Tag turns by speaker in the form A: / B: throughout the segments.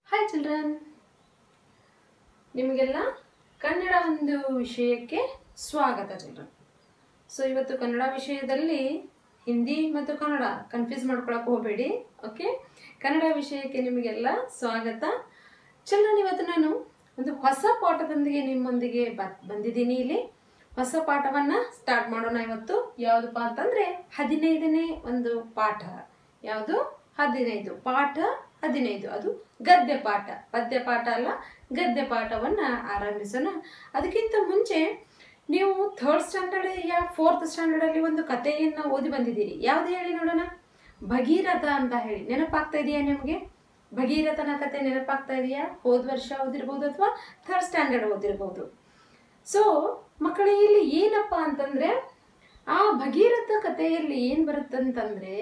A: Hi children ನಿಮಗೆಲ್ಲ ಕನ್ನಡ ಒಂದು ವಿಷಯಕ್ಕೆ ಸ್ವಾಗತ ಚಿಲ್ಡ್ರನ್ ಸೊ ಇವತ್ತು ಕನ್ನಡ ವಿಷಯದಲ್ಲಿ ಹಿಂದಿ ಮತ್ತು ಕನ್ನಡ ಕನ್ಫ್ಯೂಸ್ ಮಾಡ್ಕೊಳಕ್ಕೆ ಹೋಗಬೇಡಿ ಓಕೆ ಕನ್ನಡ ವಿಷಯಕ್ಕೆ ನಿಮಗೆಲ್ಲ ಸ್ವಾಗತ ಚಿಲ್ಡ್ರನ್ ಇವತ್ತು ನಾನು ಒಂದು ಹೊಸ ಪಾಠದೊಂದಿಗೆ ನಿಮ್ಮೊಂದಿಗೆ ಬ- ಬಂದಿದ್ದೀನಿ ಇಲ್ಲಿ ಹೊಸ ಪಾಠವನ್ನ ಸ್ಟಾರ್ಟ್ ಮಾಡೋಣ ಇವತ್ತು ಯಾವುದಪ್ಪ ಅಂತಂದ್ರೆ ಹದಿನೈದನೇ ಒಂದು ಪಾಠ ಯಾವುದು ಹದಿನೈದು ಪಾಠ ಹದಿನೈದು ಅದು ಗದ್ಯ ಪಾಠ ಪದ್ಯ ಪಾಠ ಅಲ್ಲ ಗದ್ಯ ಪಾಠವನ್ನ ಆರಂಭಿಸೋಣ ಅದಕ್ಕಿಂತ ಮುಂಚೆ ನೀವು ಥರ್ಡ್ ಸ್ಟ್ಯಾಂಡರ್ಡ್ ಯಾ ಫೋರ್ತ್ ಸ್ಟ್ಯಾಂಡರ್ಡ್ ಅಲ್ಲಿ ಒಂದು ಕಥೆಯನ್ನ ಓದಿ ಬಂದಿದ್ದೀರಿ ಯಾವ್ದು ಹೇಳಿ ನೋಡೋಣ ಭಗೀರಥ ಅಂತ ಹೇಳಿ ನೆನಪಾಗ್ತಾ ಇದೆಯಾ ನಿಮಗೆ ಭಗೀರಥನ ಕತೆ ನೆನಪಾಗ್ತಾ ಇದೆಯಾ ಹೋದ ವರ್ಷ ಓದಿರ್ಬೋದು ಅಥವಾ ಥರ್ಡ್ ಸ್ಟ್ಯಾಂಡರ್ಡ್ ಓದಿರ್ಬೋದು ಸೊ ಮಕ್ಕಳೇ ಇಲ್ಲಿ ಏನಪ್ಪ ಅಂತಂದ್ರೆ ಆ ಭಗೀರಥ ಕಥೆಯಲ್ಲಿ ಏನ್ ಬರುತ್ತಂತಂದ್ರೆ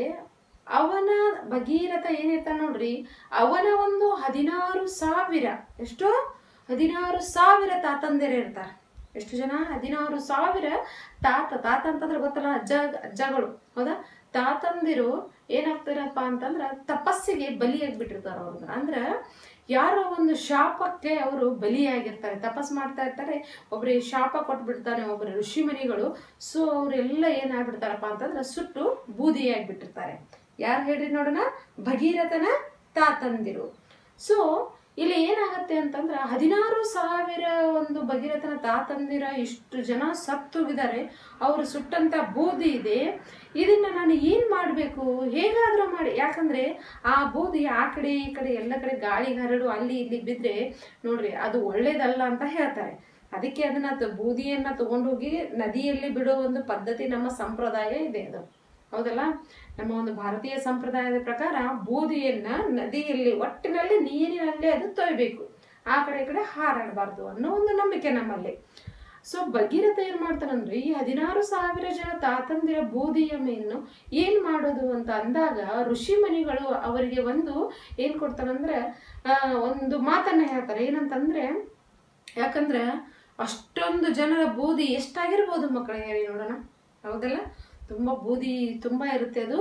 A: ಅವನ ಭಗೀರಥ ಏನಿರ್ತಾನೆ ನೋಡ್ರಿ ಅವನ ಒಂದು ಹದಿನಾರು ಸಾವಿರ ಎಷ್ಟು ಹದಿನಾರು ಸಾವಿರ ತಾತಂದಿರ ಇರ್ತಾರೆ ಎಷ್ಟು ಜನ ಹದಿನಾರು ಸಾವಿರ ತಾತ ತಾತ ಅಂತಂದ್ರೆ ಗೊತ್ತಲ್ಲ ಅಜ್ಜ ಅಜ್ಜಗಳು ಹೌದಾ ತಾತಂದಿರು ಏನಾಗ್ತಾರಪ್ಪ ಅಂತಂದ್ರ ತಪಸ್ಸಿಗೆ ಬಲಿಯಾಗ್ಬಿಟ್ಟಿರ್ತಾರ ಅವ್ರನ್ನ ಅಂದ್ರ ಯಾರೋ ಒಂದು ಶಾಪಕ್ಕೆ ಅವರು ಬಲಿಯಾಗಿರ್ತಾರೆ ತಪಸ್ ಮಾಡ್ತಾ ಇರ್ತಾರೆ ಒಬ್ರಿಗೆ ಶಾಪ ಕೊಟ್ಬಿಡ್ತಾನೆ ಒಬ್ಬರು ಋಷಿಮುನಿಗಳು ಸೊ ಅವರೆಲ್ಲ ಏನಾಗ್ಬಿಡ್ತಾರಪ್ಪ ಅಂತಂದ್ರೆ ಸುಟ್ಟು ಬೂದಿಯಾಗ್ಬಿಟ್ಟಿರ್ತಾರೆ ಯಾರು ಹೇಳ್ರಿ ನೋಡೋಣ ಭಗೀರಥನ ತಾತಂದಿರು ಸೊ ಇಲ್ಲಿ ಏನಾಗತ್ತೆ ಅಂತಂದ್ರ ಹದಿನಾರು ಸಾವಿರ ಒಂದು ಭಗೀರಥನ ತಾತಂದಿರ ಇಷ್ಟು ಜನ ಸತ್ತೋಗಿದ್ದಾರೆ ಅವರು ಸುಟ್ಟಂತ ಬೂದಿ ಇದೆ ಇದನ್ನ ನಾನು ಏನ್ ಮಾಡ್ಬೇಕು ಹೇಗಾದ್ರೂ ಮಾಡಿ ಯಾಕಂದ್ರೆ ಆ ಬೂದಿ ಆ ಕಡೆ ಈ ಕಡೆ ಎಲ್ಲ ಕಡೆ ಗಾಳಿಗೆ ಹರಡು ಅಲ್ಲಿ ಇಲ್ಲಿ ಬಿದ್ರೆ ನೋಡ್ರಿ ಅದು ಒಳ್ಳೇದಲ್ಲ ಅಂತ ಹೇಳ್ತಾರೆ ಅದಕ್ಕೆ ಅದನ್ನ ತ- ಬೂದಿಯನ್ನ ತಗೊಂಡೋಗಿ ನದಿಯಲ್ಲಿ ಬಿಡೋ ಒಂದು ಪದ್ಧತಿ ನಮ್ಮ ಸಂಪ್ರದಾಯ ಇದೆ ಅದು ಹೌದಲ್ಲ ನಮ್ಮ ಒಂದು ಭಾರತೀಯ ಸಂಪ್ರದಾಯದ ಪ್ರಕಾರ ಬೂದಿಯನ್ನ ನದಿಯಲ್ಲಿ ಒಟ್ಟಿನಲ್ಲಿ ನೀರಿನಲ್ಲಿ ಅದು ತೊಯ್ಬೇಕು ಆ ಕಡೆ ಈ ಕಡೆ ಹಾರಾಡಬಾರ್ದು ಅನ್ನೋ ಒಂದು ನಂಬಿಕೆ ನಮ್ಮಲ್ಲಿ ಸೊ ಭಗೀರಥ ಏನ್ ಮಾಡ್ತಾನಂದ್ರೆ ಈ ಹದಿನಾರು ಸಾವಿರ ಜನ ತಾತಂದಿರ ಬೂದಿಯ ಮೇನ್ನು ಏನ್ ಮಾಡೋದು ಅಂತ ಅಂದಾಗ ಋಷಿ ಮುನಿಗಳು ಅವರಿಗೆ ಒಂದು ಏನ್ ಕೊಡ್ತಾರಂದ್ರೆ ಆ, ಒಂದು ಮಾತನ್ನ ಹೇಳ್ತಾರೆ ಏನಂತಂದ್ರೆ ಯಾಕಂದ್ರೆ ಅಷ್ಟೊಂದು ಜನರ ಬೂದಿ ಎಷ್ಟಾಗಿರ್ಬೋದು ಮಕ್ಕಳೇ ಹೇಳಿ ನೋಡೋಣ ಹೌದಲ್ಲ ತುಂಬಾ ಬೂದಿ ತುಂಬಾ ಇರುತ್ತೆ ಅದು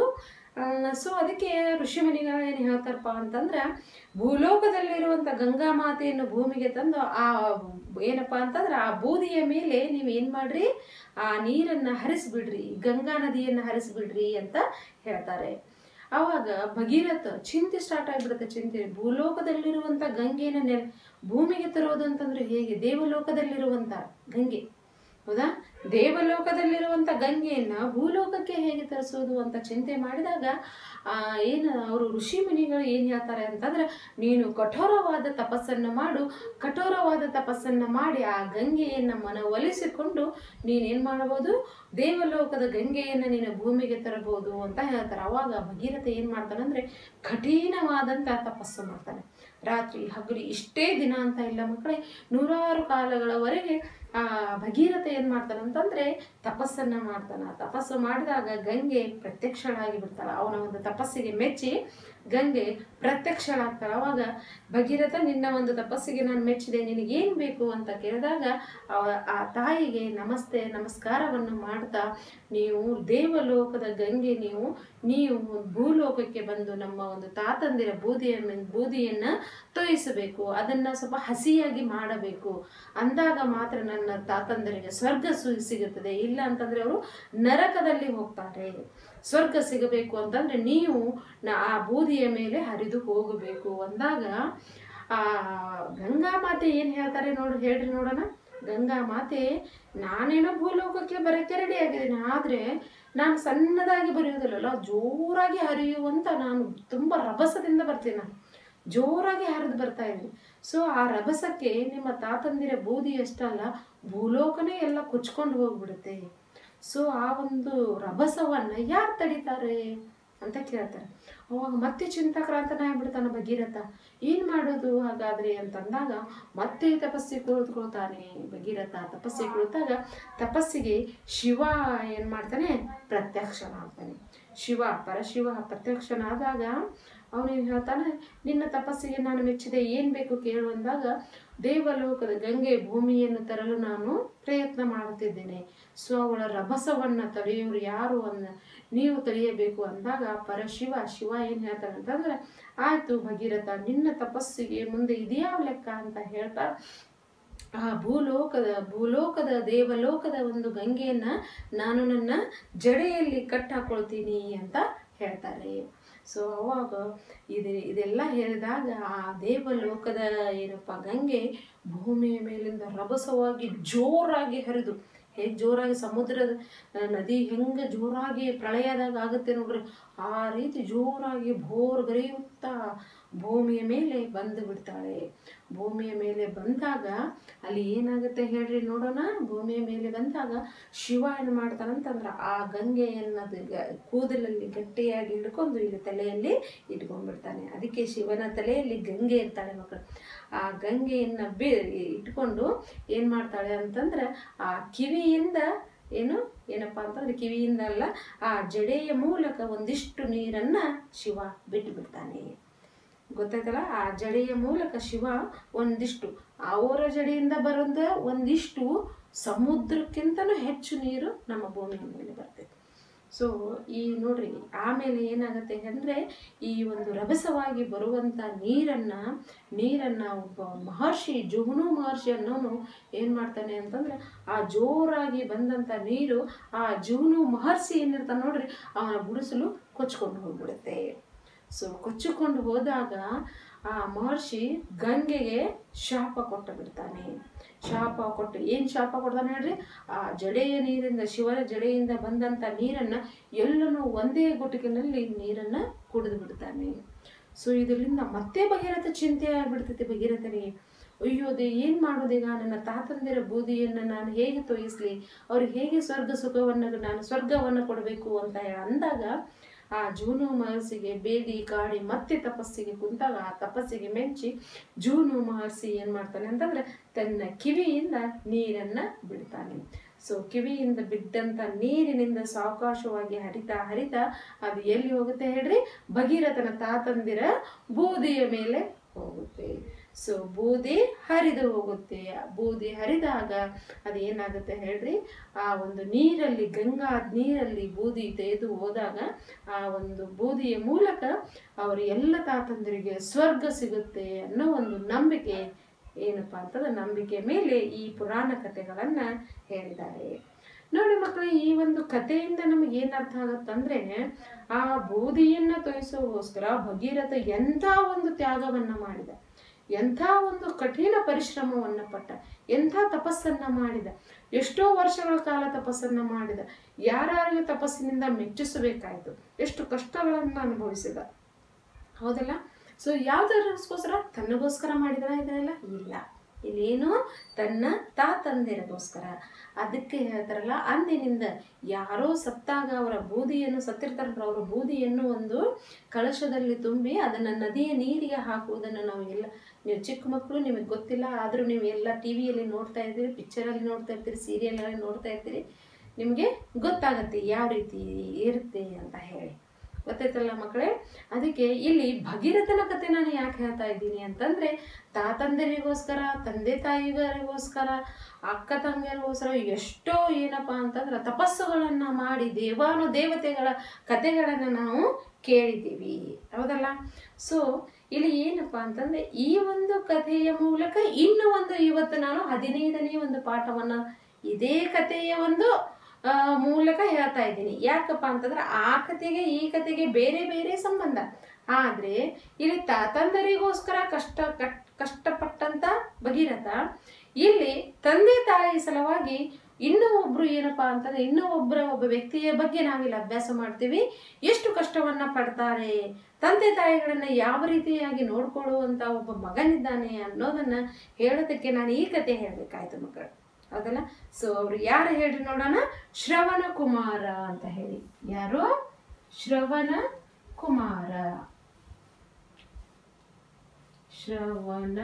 A: ಸೊ ಅದಕ್ಕೆ ಋಷಿಮುನಿಗಳು ಏನು ಹೇಳ್ತಾರಪ್ಪ ಅಂತಂದ್ರೆ ಭೂಲೋಕದಲ್ಲಿರುವಂತ ಗಂಗಾ ಮಾತೆಯನ್ನು ಭೂಮಿಗೆ ತಂದು ಆ ಏನಪ್ಪ ಅಂತಂದ್ರೆ ಆ ಬೂದಿಯ ಮೇಲೆ ನೀವು ಏನ್ ಮಾಡ್ರಿ ಆ ನೀರನ್ನ ಹರಿಸ್ಬಿಡ್ರಿ ಗಂಗಾ ನದಿಯನ್ನ ಹರಿಸ್ಬಿಡ್ರಿ ಅಂತ ಹೇಳ್ತಾರೆ ಆವಾಗ ಭಗೀರಥ ಚಿಂತೆ ಸ್ಟಾರ್ಟ್ ಆಗಿಬಿಡುತ್ತೆ ಚಿಂತೆ ಭೂಲೋಕದಲ್ಲಿರುವಂತ ಗಂಗೆನ ನೆಲ ಭೂಮಿಗೆ ತರೋದು ಅಂತಂದ್ರೆ ಹೇಗೆ ದೇವಲೋಕದಲ್ಲಿರುವಂತ ಗಂಗೆ ಹೌದಾ ದೇವಲೋಕದಲ್ಲಿರುವಂತ ಗಂಗೆಯನ್ನ ಭೂಲೋಕಕ್ಕೆ ಹೇಗೆ ತರಿಸೋದು ಅಂತ ಚಿಂತೆ ಮಾಡಿದಾಗ ಆ ಏನು ಅವರು ಋಷಿ ಮುನಿಗಳು ಏನ್ ಹೇಳ್ತಾರೆ ಅಂತಂದ್ರೆ ನೀನು ಕಠೋರವಾದ ತಪಸ್ಸನ್ನ ಮಾಡು ಕಠೋರವಾದ ತಪಸ್ಸನ್ನ ಮಾಡಿ ಆ ಗಂಗೆಯನ್ನ ಮನವೊಲಿಸಿಕೊಂಡು ನೀನೇನ್ ಮಾಡಬಹುದು ದೇವಲೋಕದ ಗಂಗೆಯನ್ನ ನೀನು ಭೂಮಿಗೆ ತರಬಹುದು ಅಂತ ಹೇಳ್ತಾರೆ ಅವಾಗ ಭಗೀರಥ ಏನ್ ಮಾಡ್ತಾನಂದ್ರೆ ಕಠಿಣವಾದಂತ ತಪಸ್ಸು ಮಾಡ್ತಾನೆ ರಾತ್ರಿ ಹಗಲಿ ಇಷ್ಟೇ ದಿನ ಅಂತ ಇಲ್ಲ ಮಕ್ಕಳೇ ನೂರಾರು ಕಾಲಗಳವರೆಗೆ ಆ ಭಗೀರಥ ಏನ್ ಮಾಡ್ತಾನಂತಂದ್ರೆ ತಪಸ್ಸನ್ನ ಮಾಡ್ತಾನ ತಪಸ್ಸು ಮಾಡಿದಾಗ ಗಂಗೆ ಪ್ರತ್ಯಕ್ಷಳಾಗಿ ಬಿಡ್ತಾಳ ಅವನ ಒಂದು ತಪಸ್ಸಿಗೆ ಮೆಚ್ಚಿ ಗಂಗೆ ಪ್ರತ್ಯಕ್ಷಳಾಗ್ತಾಳ ಅವಾಗ ಭಗೀರಥ ನಿನ್ನ ಒಂದು ತಪಸ್ಸಿಗೆ ನಾನು ಮೆಚ್ಚಿದೆ ನಿನಗೆ ಏನ್ ಬೇಕು ಅಂತ ಕೇಳಿದಾಗ ಅವ ಆ ತಾಯಿಗೆ ನಮಸ್ತೆ ನಮಸ್ಕಾರವನ್ನು ಮಾಡ್ತಾ ನೀವು ದೇವಲೋಕದ ಗಂಗೆ ನೀವು ನೀವು ಭೂಲೋಕಕ್ಕೆ ಬಂದು ನಮ್ಮ ಒಂದು ತಾತಂದಿರ ಬೂದಿಯ ಮೇಲ್- ಬೂದಿಯನ್ನ ತೊಯಿಸಬೇಕು ಅದನ್ನ ಸ್ವಲ್ಪ ಹಸಿಯಾಗಿ ಮಾಡಬೇಕು ಅಂದಾಗ ಮಾತ್ರ ನನ್ನ ತಾತಂದರಿಗೆ ಸ್ವರ್ಗ ಸು- ಸಿಗುತ್ತದೆ ಇಲ್ಲ ಅಂತಂದ್ರೆ ಅವರು ನರಕದಲ್ಲಿ ಹೋಗ್ತಾರೆ ಸ್ವರ್ಗ ಸಿಗಬೇಕು ಅಂತಂದ್ರೆ ನೀವು ನ- ಆ ಬೂದಿಯ ಮೇಲೆ ಹರಿದು ಹೋಗಬೇಕು ಅಂದಾಗ ಆ ಗಂಗಾ ಮಾತೆ ಏನ್ ಹೇಳ್ತಾರೆ ನೋಡು ಹೇಳ್ರಿ ನೋಡೋಣ ಗಂಗಾ ಮಾತೆ ನಾನೇನೋ ಭೂಲೋಕಕ್ಕೆ ಬರೋಕ್ಕೆ ರೆಡಿ ಆಗಿದ್ದೀನಿ ಆದ್ರೆ ನಾನು ಸಣ್ಣದಾಗಿ ಬರೆಯೋದಿಲ್ಲಲ್ಲ ಜೋರಾಗಿ ಹರಿಯುವಂತ ನಾನು ತುಂಬಾ ರಭಸದಿಂದ ಬರ್ತೀನಿ ನಾನು ಜೋರಾಗಿ ಹರಿದು ಬರ್ತಾ ಇದ್ದೀನಿ ಸೊ ಆ ರಭಸಕ್ಕೆ ನಿಮ್ಮ ತಾತಂದಿರ ಬೂದಿ ಅಷ್ಟಲ್ಲ ಭೂಲೋಕನೇ ಎಲ್ಲ ಕುಚ್ಕೊಂಡು ಹೋಗ್ಬಿಡುತ್ತೆ ಸೊ ಆ ಒಂದು ರಭಸವನ್ನ ಯಾರು ತಡಿತಾರೆ ಅಂತ ಕೇಳ್ತಾರೆ ಅವಾಗ ಮತ್ತೆ ಚಿಂತಾಕ್ರಾಂತನಾಗ್ಬಿಡ್ತಾನ ಭಗೀರಥ ಏನ್ ಮಾಡೋದು ಹಾಗಾದ್ರೆ ಅಂತಂದಾಗ ಮತ್ತೆ ತಪಸ್ಸಿಗೆ ಕುಳಿತುಕೊಳ್ತಾನೆ ಭಗೀರಥ ತಪಸ್ಸಿಗೆ ಕುಳಿತಾಗ ತಪಸ್ಸಿಗೆ ಶಿವ ಏನ್ ಮಾಡ್ತಾನೆ ಪ್ರತ್ಯಕ್ಷನಾಗ್ತಾನೆ ಶಿವ ಪರಶಿವ ಪ್ರತ್ಯಕ್ಷನಾದಾಗ ಅವನೇನು ಹೇಳ್ತಾನೆ ನಿನ್ನ ತಪಸ್ಸಿಗೆ ನಾನು ಮೆಚ್ಚಿದೆ ಏನ್ ಬೇಕು ಕೇಳು ಅಂದಾಗ ದೇವಲೋಕದ ಗಂಗೆ ಭೂಮಿಯನ್ನು ತರಲು ನಾನು ಪ್ರಯತ್ನ ಮಾಡುತ್ತಿದ್ದೇನೆ ಸೊ ಅವಳ ರಭಸವನ್ನ ತಡೆಯೋರು ಯಾರು ಅನ್ನ ನೀವು ತಡೆಯಬೇಕು ಅಂದಾಗ ಪರಶಿವ ಶಿವ ಏನ್ ಹೇಳ್ತಾನೆ ಅಂತಂದ್ರೆ ಆಯ್ತು ಭಗೀರಥ ನಿನ್ನ ತಪಸ್ಸಿಗೆ ಮುಂದೆ ಇದ್ಯಾವ ಲೆಕ್ಕ ಅಂತ ಹೇಳ್ತಾ ಆ ಭೂಲೋಕದ ಭೂಲೋಕದ ದೇವಲೋಕದ ಒಂದು ಗಂಗೆಯನ್ನ ನಾನು ನನ್ನ ಜಡೆಯಲ್ಲಿ ಕಟ್ಟಾಕೊಳ್ತೀನಿ ಅಂತ ಹೇಳ್ತಾರೆ ಸೊ ಅವಾಗ ಇದು ಇದೆಲ್ಲ ಹೇಳಿದಾಗ ಆ ದೇವಲೋಕದ ಏನಪ್ಪ ಗಂಗೆ ಭೂಮಿಯ ಮೇಲಿಂದ ರಭಸವಾಗಿ ಜೋರಾಗಿ ಹರಿದು ಹೇಗೆ ಜೋರಾಗಿ ಸಮುದ್ರದ ಆ, ನದಿ ಹೆಂಗೆ ಜೋರಾಗಿ ಪ್ರಳಯದಾಗ ಆಗುತ್ತೆ ನೋಡ್ರಿ ಆ ರೀತಿ ಜೋರಾಗಿ ಭೋರ್ಗರೆಯುತ್ತಾ ಭೂಮಿಯ ಮೇಲೆ ಬಂದು ಬಿಡ್ತಾಳೆ ಭೂಮಿಯ ಮೇಲೆ ಬಂದಾಗ ಅಲ್ಲಿ ಏನಾಗುತ್ತೆ ಹೇಳ್ರಿ ನೋಡೋಣ ಭೂಮಿಯ ಮೇಲೆ ಬಂದಾಗ ಶಿವ ಏನು ಮಾಡ್ತಾನಂತಂದ್ರೆ ಆ ಗಂಗೆಯನ್ನ ಅದು ಗ- ಕೂದಲಲ್ಲಿ ಗಟ್ಟಿಯಾಗಿ ಹಿಡ್ಕೊಂಡು ಇಲ್ಲಿ ತಲೆಯಲ್ಲಿ ಇಟ್ಕೊಂಡ್ಬಿಡ್ತಾನೆ ಅದಕ್ಕೆ ಶಿವನ ತಲೆಯಲ್ಲಿ ಗಂಗೆ ಇರ್ತಾಳೆ ಮಕ್ಕಳು ಆ ಗಂಗೆಯನ್ನ ಬಿ ಇಟ್ಕೊಂಡು ಏನ್ ಮಾಡ್ತಾಳೆ ಅಂತಂದ್ರೆ ಆ ಕಿವಿಯಿಂದ ಏನು ಏನಪ್ಪಾ ಅಂತಂದ್ರೆ ಕಿವಿಯಿಂದ ಅಲ್ಲ ಆ ಜಡೆಯ ಮೂಲಕ ಒಂದಿಷ್ಟು ನೀರನ್ನ ಶಿವ ಬಿಟ್ಟು ಬಿಡ್ತಾನೆ ಗೊತ್ತಾಯ್ತಲ್ಲ ಆ ಜಡೆಯ ಮೂಲಕ ಶಿವ ಒಂದಿಷ್ಟು ಅವರ ಜಡೆಯಿಂದ ಬರೋದ ಒಂದಿಷ್ಟು ಸಮುದ್ರಕ್ಕಿಂತನೂ ಹೆಚ್ಚು ನೀರು ನಮ್ಮ ಭೂಮಿಯ ಮೇಲೆ ಬರ್ತೈತೆ ಸೊ ಈ ನೋಡ್ರಿ ಆಮೇಲೆ ಏನಾಗುತ್ತೆ ಅಂದ್ರೆ ಈ ಒಂದು ರಭಸವಾಗಿ ಬರುವಂತ ನೀರನ್ನ ನೀರನ್ನ ಒಬ್ಬ ಮಹರ್ಷಿ ಜುಹ್ನು ಮಹರ್ಷಿ ಅನ್ನೋನು ಏನ್ ಮಾಡ್ತಾನೆ ಅಂತಂದ್ರೆ ಆ ಜೋರಾಗಿ ಬಂದಂತ ನೀರು ಆ ಜುಹ್ನು ಮಹರ್ಷಿ ಏನಿರ್ತಾನೆ ನೋಡ್ರಿ ಅವನ ಗುಡಿಸಲು ಕೊಚ್ಕೊಂಡು ಹೋಗ್ಬಿಡುತ್ತೆ ಸೊ ಕೊಚ್ಚಿಕೊಂಡು ಹೋದಾಗ ಆ ಮಹರ್ಷಿ ಗಂಗೆಗೆ ಶಾಪ ಕೊಟ್ಟು ಬಿಡ್ತಾನೆ ಶಾಪ ಕೊಟ್ಟು ಏನ್ ಶಾಪ ಕೊಡ್ತಾನೆ ಹೇಳ್ರಿ ಆ ಜಡೆಯ ನೀರಿಂದ ಶಿವನ ಜಡೆಯಿಂದ ಬಂದಂತ ನೀರನ್ನ ಎಲ್ಲನೂ ಒಂದೇ ಗುಟುಕಿನಲ್ಲಿ ನೀರನ್ನ ಕುಡಿದು ಬಿಡ್ತಾನೆ ಸೊ ಇದರಿಂದ ಮತ್ತೆ ಭಗೀರಥ ಚಿಂತೆ ಆಗ್ಬಿಡ್ತೈತಿ ಭಗೀರಥನಿಗೆ ಅಯ್ಯೋ ದೇ ಏನ್ ಮಾಡೋದೀಗ ನನ್ನ ತಾತಂದಿರ ಬೂದಿಯನ್ನ ನಾನು ಹೇಗೆ ತೊಯಿಸ್ಲಿ ಅವ್ರಿಗೆ ಹೇಗೆ ಸ್ವರ್ಗ ಸುಖವನ್ನು ನಾನು ಸ್ವರ್ಗವನ್ನು ಕೊಡಬೇಕು ಅಂತ ಹೇಳಿ ಅಂದಾಗ ಆ ಜೂನು ಮಹರ್ಷಿಗೆ ಬೇಡಿ ಕಾಡಿ ಮತ್ತೆ ತಪಸ್ಸಿಗೆ ಕುಂತಾಗ ಆ ತಪಸ್ಸಿಗೆ ಮೆಚ್ಚಿ ಜೂನು ಮಹರ್ಷಿ ಏನ್ ಮಾಡ್ತಾನೆ ಅಂತಂದ್ರೆ ತನ್ನ ಕಿವಿಯಿಂದ ನೀರನ್ನ ಬಿಡ್ತಾನೆ ಸೊ ಕಿವಿಯಿಂದ ಬಿದ್ದಂತ ನೀರಿನಿಂದ ಸಾವಕಾಶವಾಗಿ ಹರಿತಾ ಹರಿತಾ ಅದು ಎಲ್ಲಿ ಹೋಗುತ್ತೆ ಹೇಳ್ರಿ ಭಗೀರಥನ ತಾತಂದಿರ ಬೂದಿಯ ಮೇಲೆ ಹೋಗುತ್ತೆ ಸೊ ಬೂದಿ ಹರಿದು ಹೋಗುತ್ತೆ ಆ ಬೂದಿ ಹರಿದಾಗ ಅದು ಏನಾಗುತ್ತೆ ಹೇಳ್ರಿ ಆ ಒಂದು ನೀರಲ್ಲಿ ಗಂಗಾ ನೀರಲ್ಲಿ ಬೂದಿ ತೆಗೆದು ಹೋದಾಗ ಆ ಒಂದು ಬೂದಿಯ ಮೂಲಕ ಅವರ ಎಲ್ಲ ತಾತಂದರಿಗೆ ಸ್ವರ್ಗ ಸಿಗುತ್ತೆ ಅನ್ನೋ ಒಂದು ನಂಬಿಕೆ ಏನಪ್ಪಾ ಅಂತಂದ್ರೆ ನಂಬಿಕೆ ಮೇಲೆ ಈ ಪುರಾಣ ಕಥೆಗಳನ್ನ ಹೇಳಿದ್ದಾರೆ ನೋಡಿ ಮಕ್ಕಳು ಈ ಒಂದು ಕಥೆಯಿಂದ ನಮಗೆ ಏನ್ ಅರ್ಥ ಆಗತ್ತಂದ್ರೆ ಆ ಬೂದಿಯನ್ನ ತೊಯಿಸೋಗೋಸ್ಕರ ಭಗೀರಥ ಎಂಥ ಒಂದು ತ್ಯಾಗವನ್ನ ಮಾಡಿದ ಎಂಥ ಒಂದು ಕಠಿಣ ಪರಿಶ್ರಮವನ್ನ ಪಟ್ಟ ಎಂಥ ತಪಸ್ಸನ್ನ ಮಾಡಿದ ಎಷ್ಟೋ ವರ್ಷಗಳ ಕಾಲ ತಪಸ್ಸನ್ನ ಮಾಡಿದ ಯಾರ್ಯಾರಿಗೆ ತಪಸ್ಸಿನಿಂದ ಮೆಚ್ಚಿಸಬೇಕಾಯ್ತು ಎಷ್ಟು ಕಷ್ಟಗಳನ್ನ ಅನುಭವಿಸಿದ ಹೌದಲ್ಲ ಸೊ ಯಾವ್ದಕ್ಕೋಸ್ಕರ ತನ್ನಗೋಸ್ಕರ ಮಾಡಿದ್ರ ಇದನ್ನೆಲ್ಲ ಇಲ್ಲ ಇಲ್ಲೇನು ತನ್ನ ತಾತಂದಿರಗೋಸ್ಕರ ಅದಕ್ಕೆ ಹೇಳ್ತಾರಲ್ಲ ಅಂದಿನಿಂದ ಯಾರೋ ಸತ್ತಾಗ ಅವರ ಬೂದಿಯನ್ನು ಸತ್ತಿರ್ತಾರಲ್ಲ ಅವರ ಬೂದಿಯನ್ನು ಒಂದು ಕಳಶದಲ್ಲಿ ತುಂಬಿ ಅದನ್ನ ನದಿಯ ನೀರಿಗೆ ಹಾಕುವುದನ್ನು ನಾವು ಎಲ್ಲ ನೀವು ಚಿಕ್ಕ ಮಕ್ಕಳು ನಿಮಗೆ ಗೊತ್ತಿಲ್ಲ ಆದರೂ ನೀವು ಎಲ್ಲ ಟಿ ವಿಯಲ್ಲಿ ನೋಡ್ತಾ ಇದ್ದೀರಿ ಪಿಕ್ಚರಲ್ಲಿ ನೋಡ್ತಾ ಇರ್ತೀರಿ ಸೀರಿಯಲಲ್ಲಿ ನೋಡ್ತಾ ಇರ್ತೀರಿ ನಿಮಗೆ ಗೊತ್ತಾಗತ್ತೆ ಯಾವ ರೀತಿ ಇರುತ್ತೆ ಅಂತ ಹೇಳಿ ಗೊತ್ತಾಯ್ತಲ್ಲ ಮಕ್ಕಳೇ ಅದಕ್ಕೆ ಇಲ್ಲಿ ಭಗೀರಥನ ಕತೆ ನಾನು ಯಾಕೆ ಹೇಳ್ತಾ ಇದ್ದೀನಿ ಅಂತಂದ್ರೆ ತಾತಂದಿರಿಗೋಸ್ಕರ ತಂದೆ ತಾಯಿಗಳಿಗೋಸ್ಕರ ಅಕ್ಕ ತಂಗಿಯರಿಗೋಸ್ಕರ ಎಷ್ಟೋ ಏನಪ್ಪಾ ಅಂತಂದ್ರೆ ತಪಸ್ಸುಗಳನ್ನ ಮಾಡಿ ದೇವಾನು ದೇವತೆಗಳ ಕತೆಗಳನ್ನ ನಾವು ಕೇಳಿದ್ದೀವಿ ಹೌದಲ್ಲ ಸೊ ಇಲ್ಲಿ ಏನಪ್ಪಾ ಅಂತಂದ್ರೆ ಈ ಒಂದು ಕಥೆಯ ಮೂಲಕ ಇನ್ನು ಒಂದು ಇವತ್ತು ನಾನು ಹದಿನೈದನೇ ಒಂದು ಪಾಠವನ್ನ ಇದೇ ಕಥೆಯ ಒಂದು ಆ, ಮೂಲಕ ಹೇಳ್ತಾ ಇದ್ದೀನಿ ಯಾಕಪ್ಪ ಅಂತಂದ್ರೆ ಆ ಕತೆಗೆ ಈ ಕತೆಗೆ ಬೇರೆ ಬೇರೆ ಸಂಬಂಧ ಆದ್ರೆ ಇಲ್ಲಿ ತಾತಂದರಿಗೋಸ್ಕರ ಕಷ್ಟ ಕಟ್- ಕಷ್ಟಪಟ್ಟಂತ ಭಗೀರಥ ಇಲ್ಲಿ ತಂದೆ ತಾಯಿ ಸಲುವಾಗಿ ಇನ್ನೂ ಒಬ್ರು ಏನಪ್ಪಾ ಅಂತಂದ್ರೆ ಇನ್ನೂ ಒಬ್ಬರ ಒಬ್ಬ ವ್ಯಕ್ತಿಯ ಬಗ್ಗೆ ನಾವಿಲ್ಲಿ ಅಭ್ಯಾಸ ಮಾಡ್ತೀವಿ ಎಷ್ಟು ಕಷ್ಟವನ್ನ ಪಡ್ತಾರೆ ತಂದೆ ತಾಯಿಗಳನ್ನ ಯಾವ ರೀತಿಯಾಗಿ ನೋಡ್ಕೊಳ್ಳುವಂತ ಒಬ್ಬ ಮಗನಿದ್ದಾನೆ ಅನ್ನೋದನ್ನ ಹೇಳೋದಕ್ಕೆ ನಾನು ಈ ಕತೆ ಹೇಳ್ಬೇಕಾಯ್ತು ಮಕ್ಕಳು ಹೌದಲ್ಲ ಸೊ ಅವ್ರು ಯಾರು ಹೇಳ್ರಿ ನೋಡೋಣ ಶ್ರವಣ ಕುಮಾರ ಅಂತ ಹೇಳಿ ಯಾರು ಶ್ರವಣ ಕುಮಾರ ಶ್ರವಣ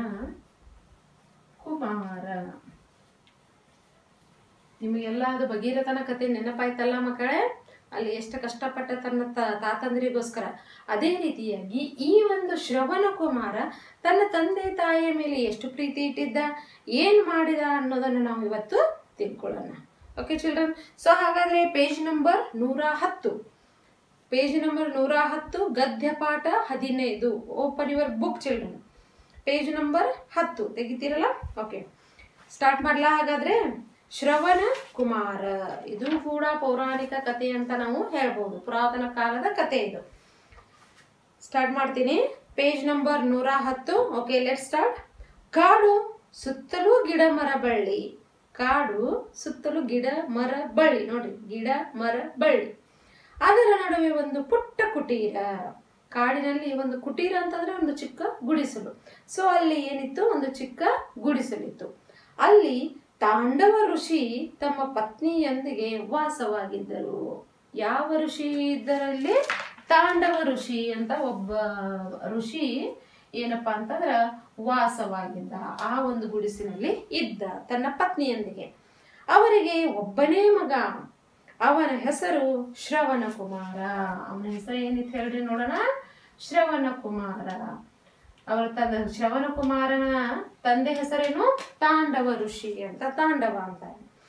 A: ಕುಮಾರ ನಿಮಗೆಲ್ಲ ಅದು ಭಗೀರಥನ ಕತೆ ನೆನಪಾಯ್ತಲ್ಲ ಮಕ್ಕಳೇ ಅಲ್ಲಿ ಎಷ್ಟು ಕಷ್ಟಪಟ್ಟ ತನ್ನ ತ- ತಾತಂದಿರಿಗೋಸ್ಕರ ಅದೇ ರೀತಿಯಾಗಿ ಈ ಒಂದು ಶ್ರವಣ ಕುಮಾರ ತನ್ನ ತಂದೆ ತಾಯಿಯ ಮೇಲೆ ಎಷ್ಟು ಪ್ರೀತಿ ಇಟ್ಟಿದ್ದ ಏನ್ ಮಾಡಿದ ಅನ್ನೋದನ್ನು ನಾವು ಇವತ್ತು ತಿಳ್ಕೊಳ್ಳೋಣ ಓಕೆ ಚಿಲ್ಡ್ರನ್ ಸೊ ಹಾಗಾದ್ರೆ ಪೇಜ್ ನಂಬರ್ ನೂರ ಹತ್ತು ಪೇಜ್ ನಂಬರ್ ನೂರ ಹತ್ತು ಗದ್ಯ ಪಾಠ ಹದಿನೈದು open your book children page number ಹತ್ತು ತೆಗಿತೀರಲ್ಲ ಓಕೆ ಸ್ಟಾರ್ಟ್ ಮಾಡ್ಲಾ ಹಾಗಾದ್ರೆ ಶ್ರವಣ ಕುಮಾರ ಇದು ಕೂಡ ಪೌರಾಣಿಕ ಕಥೆ ಅಂತ ನಾವು ಹೇಳ್ಬೋದು ಪುರಾತನ ಕಾಲದ ಕಥೆ ಇದು ಸ್ಟಾರ್ಟ್ ಮಾಡ್ತೀನಿ ಪೇಜ್ ನಂಬರ್ ನೂರ ಹತ್ತು ಓಕೆ ಲೆಟ್ ಸ್ಟಾರ್ಟ್ ಕಾಡು ಸುತ್ತಲೂ ಗಿಡ ಮರ ಬಳ್ಳಿ ಕಾಡು ಸುತ್ತಲೂ ಗಿಡ ಮರ ಬಳ್ಳಿ ನೋಡ್ರಿ ಗಿಡ ಮರ ಬಳ್ಳಿ ಅದರ ನಡುವೆ ಒಂದು ಪುಟ್ಟ ಕುಟೀರ ಕಾಡಿನಲ್ಲಿ ಒಂದು ಕುಟೀರ ಅಂತಂದ್ರೆ ಒಂದು ಚಿಕ್ಕ ಗುಡಿಸಲು ಸೊ ಅಲ್ಲಿ ಏನಿತ್ತು ಒಂದು ಚಿಕ್ಕ ಗುಡಿಸಲಿತ್ತು ಅಲ್ಲಿ ತಾಂಡವ ಋಷಿ ತಮ್ಮ ಪತ್ನಿಯೊಂದಿಗೆ ವಾಸವಾಗಿದ್ದರು ಯಾವ ಋಷಿ ಇದ್ದರಲ್ಲಿ ತಾಂಡವ ಋಷಿ ಅಂತ ಒಬ್ಬ ಋಷಿ ಏನಪ್ಪಾ ಅಂತಂದ್ರ ವಾಸವಾಗಿದ್ದ ಆ ಒಂದು ಗುಡಿಸಿನಲ್ಲಿ ಇದ್ದ ತನ್ನ ಪತ್ನಿಯೊಂದಿಗೆ ಅವರಿಗೆ ಒಬ್ಬನೇ ಮಗ ಅವನ ಹೆಸರು ಶ್ರವಣ ಕುಮಾರ ಅವನ ಹೆಸರು ಏನಿತ್ತು ಹೇಳ್ರಿ ನೋಡೋಣ ಶ್ರವಣ ಕುಮಾರ ಅವರ ತನ್ನ ಶ್ರವಣ ಕುಮಾರನ ತಂದೆ ಹೆಸರೇನು ತಾಂಡವ ಋಷಿ ಅಂತ ತಾಂಡವ ಅಂತ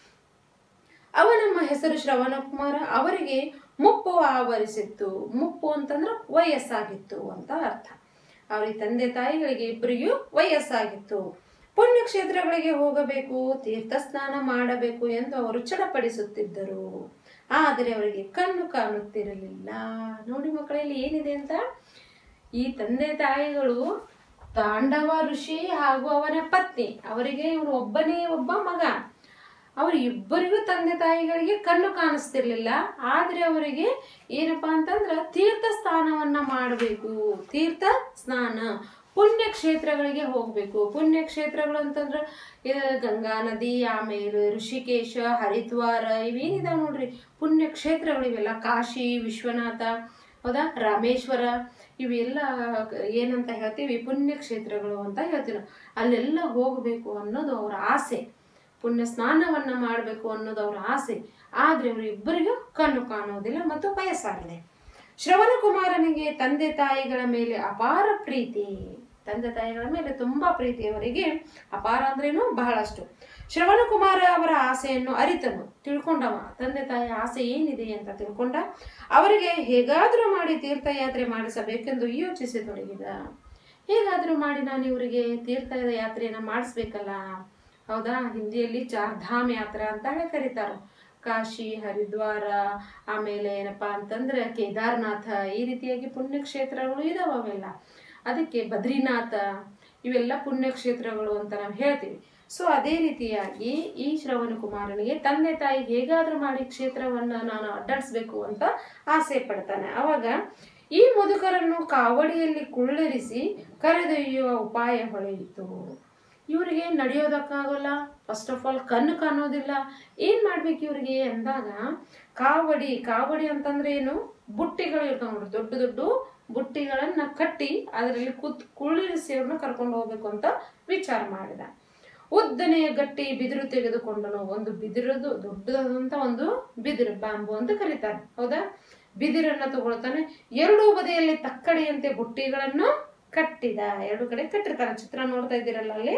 A: ಅವನ ಹೆಸರು ಶ್ರವಣ ಕುಮಾರ ಅವರಿಗೆ ಮುಪ್ಪು ಆವರಿಸಿತ್ತು ಮುಪ್ಪು ಅಂತಂದ್ರೆ ವಯಸ್ಸಾಗಿತ್ತು ಅಂತ ಅರ್ಥ ಅವರಿಗೆ ತಂದೆ ತಾಯಿಗಳಿಗೆ ಇಬ್ಬರಿಗೂ ವಯಸ್ಸಾಗಿತ್ತು ಪುಣ್ಯಕ್ಷೇತ್ರಗಳಿಗೆ ಹೋಗಬೇಕು ತೀರ್ಥ ಸ್ನಾನ ಮಾಡಬೇಕು ಎಂದು ಅವರು ಚಡಪಡಿಸುತ್ತಿದ್ದರು ಆದರೆ ಅವರಿಗೆ ಕಣ್ಣು ಕಾಣುತ್ತಿರಲಿಲ್ಲ ನೋಡಿ ಮಕ್ಕಳಲ್ಲಿ ಏನಿದೆ ಅಂತ ಈ ತಂದೆ ತಾಯಿಗಳು ತಾಂಡವ ಋಷಿ ಹಾಗೂ ಅವನ ಪತ್ನಿ ಅವರಿಗೆ ಇವನು ಒಬ್ಬನೇ ಒಬ್ಬ ಮಗ ಅವ್ರ ಇಬ್ಬರಿಗೂ ತಂದೆ ತಾಯಿಗಳಿಗೆ ಕಣ್ಣು ಕಾಣಿಸ್ತಿರ್ಲಿಲ್ಲ ಆದ್ರೆ ಅವರಿಗೆ ಏನಪ್ಪಾ ಅಂತಂದ್ರ ತೀರ್ಥ ಸ್ನಾನವನ್ನ ಮಾಡಬೇಕು ತೀರ್ಥ ಸ್ನಾನ ಪುಣ್ಯ ಕ್ಷೇತ್ರಗಳಿಗೆ ಹೋಗ್ಬೇಕು ಪುಣ್ಯ ಕ್ಷೇತ್ರಗಳು ಅಂತಂದ್ರ ಇದು ಗಂಗಾ ನದಿ ಆಮೇಲೆ ಋಷಿಕೇಶ ಹರಿದ್ವಾರ ಇವೇನಿದಾವ್ ನೋಡ್ರಿ ಪುಣ್ಯ ಕ್ಷೇತ್ರಗಳು ಇವೆಲ್ಲ ಕಾಶಿ ವಿಶ್ವನಾಥ ಹೌದಾ ರಾಮೇಶ್ವರ ಇವೆಲ್ಲ ಏನಂತ ಹೇಳ್ತೀವಿ ಪುಣ್ಯ ಕ್ಷೇತ್ರಗಳು ಅಂತ ಹೇಳ್ತೀವಿ ನಾವು. ಅಲ್ಲೆಲ್ಲ ಹೋಗಬೇಕು ಅನ್ನೋದು ಅವರ ಆಸೆ ಪುಣ್ಯ ಸ್ನಾನವನ್ನ ಮಾಡಬೇಕು ಅನ್ನೋದು ಅವರ ಆಸೆ ಆದ್ರೆ ಅವರಿಬ್ಬರಿಗೂ ಕಣ್ಣು ಕಾಣುವುದಿಲ್ಲ ಮತ್ತು ವಯಸ್ಸಾಗಿದೆ ಶ್ರವಣ ಕುಮಾರನಿಗೆ ತಂದೆ ತಾಯಿಗಳ ಮೇಲೆ ಅಪಾರ ಪ್ರೀತಿ ತಂದೆ ತಾಯಿಗಳ ಮೇಲೆ ತುಂಬಾ ಪ್ರೀತಿ ಅವರಿಗೆ ಅಪಾರ ಅಂದ್ರೇನು ಬಹಳಷ್ಟು ಶ್ರವಣ ಕುಮಾರ ಅವರ ಆಸೆಯನ್ನು ಅರಿತನು ತಿಳ್ಕೊಂಡವ ತಂದೆ ತಾಯಿಯ ಆಸೆ ಏನಿದೆ ಅಂತ ತಿಳ್ಕೊಂಡ ಅವರಿಗೆ ಹೇಗಾದ್ರೂ ಮಾಡಿ ತೀರ್ಥಯಾತ್ರೆ ಮಾಡಿಸಬೇಕೆಂದು ಯೋಚಿಸತೊಡಗಿದ ಹೇಗಾದ್ರೂ ಮಾಡಿ ನಾನು ಇವರಿಗೆ ತೀರ್ಥದ ಯಾತ್ರೆಯನ್ನ ಮಾಡಿಸ್ಬೇಕಲ್ಲ ಹೌದಾ ಹಿಂದಿಯಲ್ಲಿ ಚಾರ್ಧಾಮ್ ಯಾತ್ರಾ ಅಂತ ಹೇಳಿ ಕರೀತಾರ ಕಾಶಿ ಹರಿದ್ವಾರ ಆಮೇಲೆ ಏನಪ್ಪಾ ಅಂತಂದ್ರೆ ಕೇದಾರ್ನಾಥ ಈ ರೀತಿಯಾಗಿ ಪುಣ್ಯಕ್ಷೇತ್ರಗಳು ಇದಾವ ಅವೆಲ್ಲ ಅದಕ್ಕೆ ಬದ್ರಿನಾಥ ಇವೆಲ್ಲ ಪುಣ್ಯಕ್ಷೇತ್ರಗಳು ಅಂತ ನಾವು ಹೇಳ್ತೀವಿ ಸೊ ಅದೇ ರೀತಿಯಾಗಿ ಈ ಶ್ರವಣ ಕುಮಾರನಿಗೆ ತಂದೆ ತಾಯಿ ಹೇಗಾದ್ರೂ ಮಾಡಿ ಕ್ಷೇತ್ರವನ್ನ ನಾನು ಅಡ್ಡಾಡಿಸ್ಬೇಕು ಅಂತ ಆಸೆ ಪಡ್ತಾನೆ ಅವಾಗ ಈ ಮುದುಕರನ್ನು ಕಾವಡಿಯಲ್ಲಿ ಕುಳ್ಳರಿಸಿ ಕರೆದೊಯ್ಯುವ ಉಪಾಯ ಹೊಳೆಯಿತು ಇವರಿಗೆ ನಡೆಯೋದಕ್ಕಾಗಲ್ಲ ಫಸ್ಟ್ ಆಫ್ ಆಲ್ ಕಣ್ಣು ಕಾಣೋದಿಲ್ಲ ಏನ್ ಮಾಡ್ಬೇಕು ಇವರಿಗೆ ಅಂದಾಗ ಕಾವಡಿ ಕಾವಡಿ ಅಂತಂದ್ರೆ ಏನು ಬುಟ್ಟಿಗಳು ಇರ್ತಾವ ನೋಡ್ರಿ ದೊಡ್ಡ ದೊಡ್ಡ ಬುಟ್ಟಿಗಳನ್ನ ಕಟ್ಟಿ ಅದರಲ್ಲಿ ಕೂತ್ ಕುಳ್ಳಿರಿಸಿ ಅವ್ರನ್ನ ಕರ್ಕೊಂಡು ಹೋಗ್ಬೇಕು ಅಂತ ವಿಚಾರ ಮಾಡಿದ ಉದ್ದನೆಯ ಗಟ್ಟಿ ಬಿದಿರು ತೆಗೆದುಕೊಂಡನು ಒಂದು ಬಿದಿರದು ದೊಡ್ಡದಾದಂತ ಒಂದು ಬಿದಿರು ಬಾಂಬು ಅಂತ ಕರೀತಾರೆ ಹೌದಾ ಬಿದಿರನ್ನ ತಗೊಳ್ತಾನೆ ಎರಡೂ ಬದಿಯಲ್ಲಿ ತಕ್ಕಡಿಯಂತೆ ಬುಟ್ಟಿಗಳನ್ನು ಕಟ್ಟಿದ ಎರಡು ಕಡೆ ಕಟ್ಟಿರ್ತಾನೆ ಚಿತ್ರ ನೋಡ್ತಾ ಇದ್ದೀರಲ್ಲ ಅಲ್ಲಿ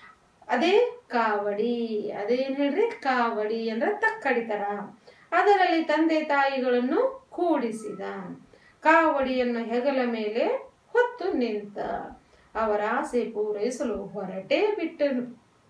A: ಅದೇ ಕಾವಡಿ ಅದೇನ್ ಹೇಳ್ರಿ ಕಾವಡಿ ಅಂದ್ರೆ ತಕ್ಕಡಿ ತರ ಅದರಲ್ಲಿ ತಂದೆ ತಾಯಿಗಳನ್ನು ಕೂಡಿಸಿದ ಕಾವಡಿಯನ್ನು ಹೆಗಲ ಮೇಲೆ ಹೊತ್ತು ನಿಂತ ಅವರ ಆಸೆ ಪೂರೈಸಲು ಹೊರಟೇ ಬಿಟ್ಟನು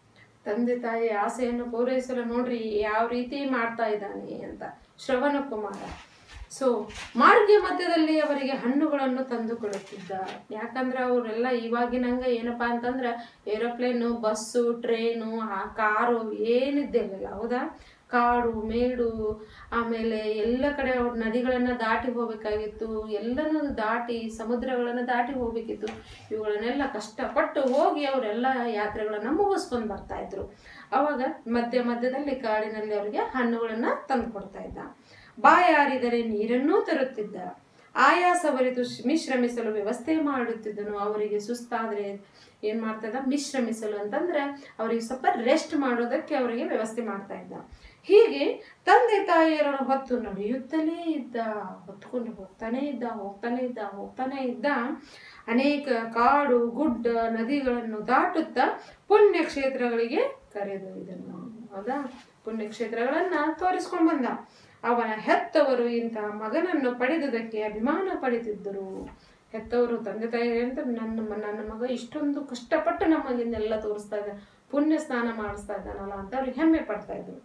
A: ತಂದೆ ತಾಯಿ ಆಸೆಯನ್ನು ಪೂರೈಸಲು ನೋಡ್ರಿ ಯಾವ ರೀತಿ ಮಾಡ್ತಾ ಇದ್ದಾನೆ ಅಂತ ಶ್ರವಣ ಕುಮಾರ ಸೊ ಮಾರ್ಗ ಮಧ್ಯದಲ್ಲಿ ಅವರಿಗೆ ಹಣ್ಣುಗಳನ್ನು ತಂದು ಕೊಡುತ್ತಿದ್ದ ಯಾಕಂದ್ರೆ ಅವರೆಲ್ಲ ಇವಾಗಿನಂಗ ಏನಪ್ಪಾ ಅಂತಂದ್ರ ಏರೋಪ್ಲೇನು ಬಸ್ಸು ಟ್ರೈನು ಆ ಕಾರು ಏನಿದ್ದಿರಲಿಲ್ಲ ಹೌದಾ ಕಾಡು ಮೇಡು ಆಮೇಲೆ ಎಲ್ಲ ಕಡೆ ಅವ್ರ ನದಿಗಳನ್ನ ದಾಟಿ ಹೋಗ್ಬೇಕಾಗಿತ್ತು ಎಲ್ಲನೂ ದಾಟಿ ಸಮುದ್ರಗಳನ್ನ ದಾಟಿ ಹೋಗ್ಬೇಕಿತ್ತು ಇವುಗಳನ್ನೆಲ್ಲ ಕಷ್ಟಪಟ್ಟು ಹೋಗಿ ಅವರೆಲ್ಲ ಯಾತ್ರೆಗಳನ್ನ ಮುಗಿಸ್ಕೊಂಡು ಬರ್ತಾ ಇದ್ರು ಅವಾಗ ಮಧ್ಯ ಮಧ್ಯದಲ್ಲಿ ಕಾಡಿನಲ್ಲಿ ಅವರಿಗೆ ಹಣ್ಣುಗಳನ್ನ ತಂದು ಕೊಡ್ತಾ ಇದ್ದ ಬಾಯಾರಿದರೆ ನೀರನ್ನೂ ತರುತ್ತಿದ್ದ ಆಯಾಸವರಿತು ಮಿಶ್ರಮಿಸಲು ವ್ಯವಸ್ಥೆ ಮಾಡುತ್ತಿದ್ದನು ಅವರಿಗೆ ಸುಸ್ತಾದ್ರೆ ಏನ್ ಮಾಡ್ತಾ ಇದ್ದ ಮಿಶ್ರಮಿಸಲು ಅಂತಂದ್ರೆ ಅವರಿಗೆ ಸ್ವಲ್ಪ ರೆಸ್ಟ್ ಮಾಡೋದಕ್ಕೆ ಅವರಿಗೆ ವ್ಯವಸ್ಥೆ ಮಾಡ್ತಾ ಇದ್ದ ಹೀಗೆ ತಂದೆ ತಾಯಿಯರನ್ನು ಹೊತ್ತು ನಡೆಯುತ್ತಲೇ ಇದ್ದ ಹೊತ್ಕೊಂಡು ಹೋಗ್ತಾನೆ ಇದ್ದ ಹೋಗ್ತಾನೆ ಇದ್ದ ಹೋಗ್ತಾನೆ ಇದ್ದ ಅನೇಕ ಕಾಡು ಗುಡ್ಡ ನದಿಗಳನ್ನು ದಾಟುತ್ತಾ ಪುಣ್ಯ ಕ್ಷೇತ್ರಗಳಿಗೆ ಕರೆದೊಯ್ದನು ಹೌದಾ ಪುಣ್ಯಕ್ಷೇತ್ರಗಳನ್ನ ತೋರಿಸ್ಕೊಂಡು ಬಂದ ಅವನ ಹೆತ್ತವರು ಇಂತಹ ಮಗನನ್ನು ಪಡೆದುದಕ್ಕೆ ಅಭಿಮಾನ ಪಡೆದಿದ್ದರು ಹೆತ್ತವರು ತಂದೆ ತಾಯಿ ಅಂತ ನನ್ನ ಮ- ನನ್ನ ಮಗ ಇಷ್ಟೊಂದು ಕಷ್ಟಪಟ್ಟು ನಮಗಿನ್ನೆಲ್ಲ ತೋರಿಸ್ತಾ ಇದ್ದ ಪುಣ್ಯ ಸ್ನಾನ ಮಾಡಿಸ್ತಾ ಇದ್ದಾನಲ್ಲ ಅಂತ ಅವ್ರಿಗೆ ಹೆಮ್ಮೆ ಪಡ್ತಾ ಇದ್ರು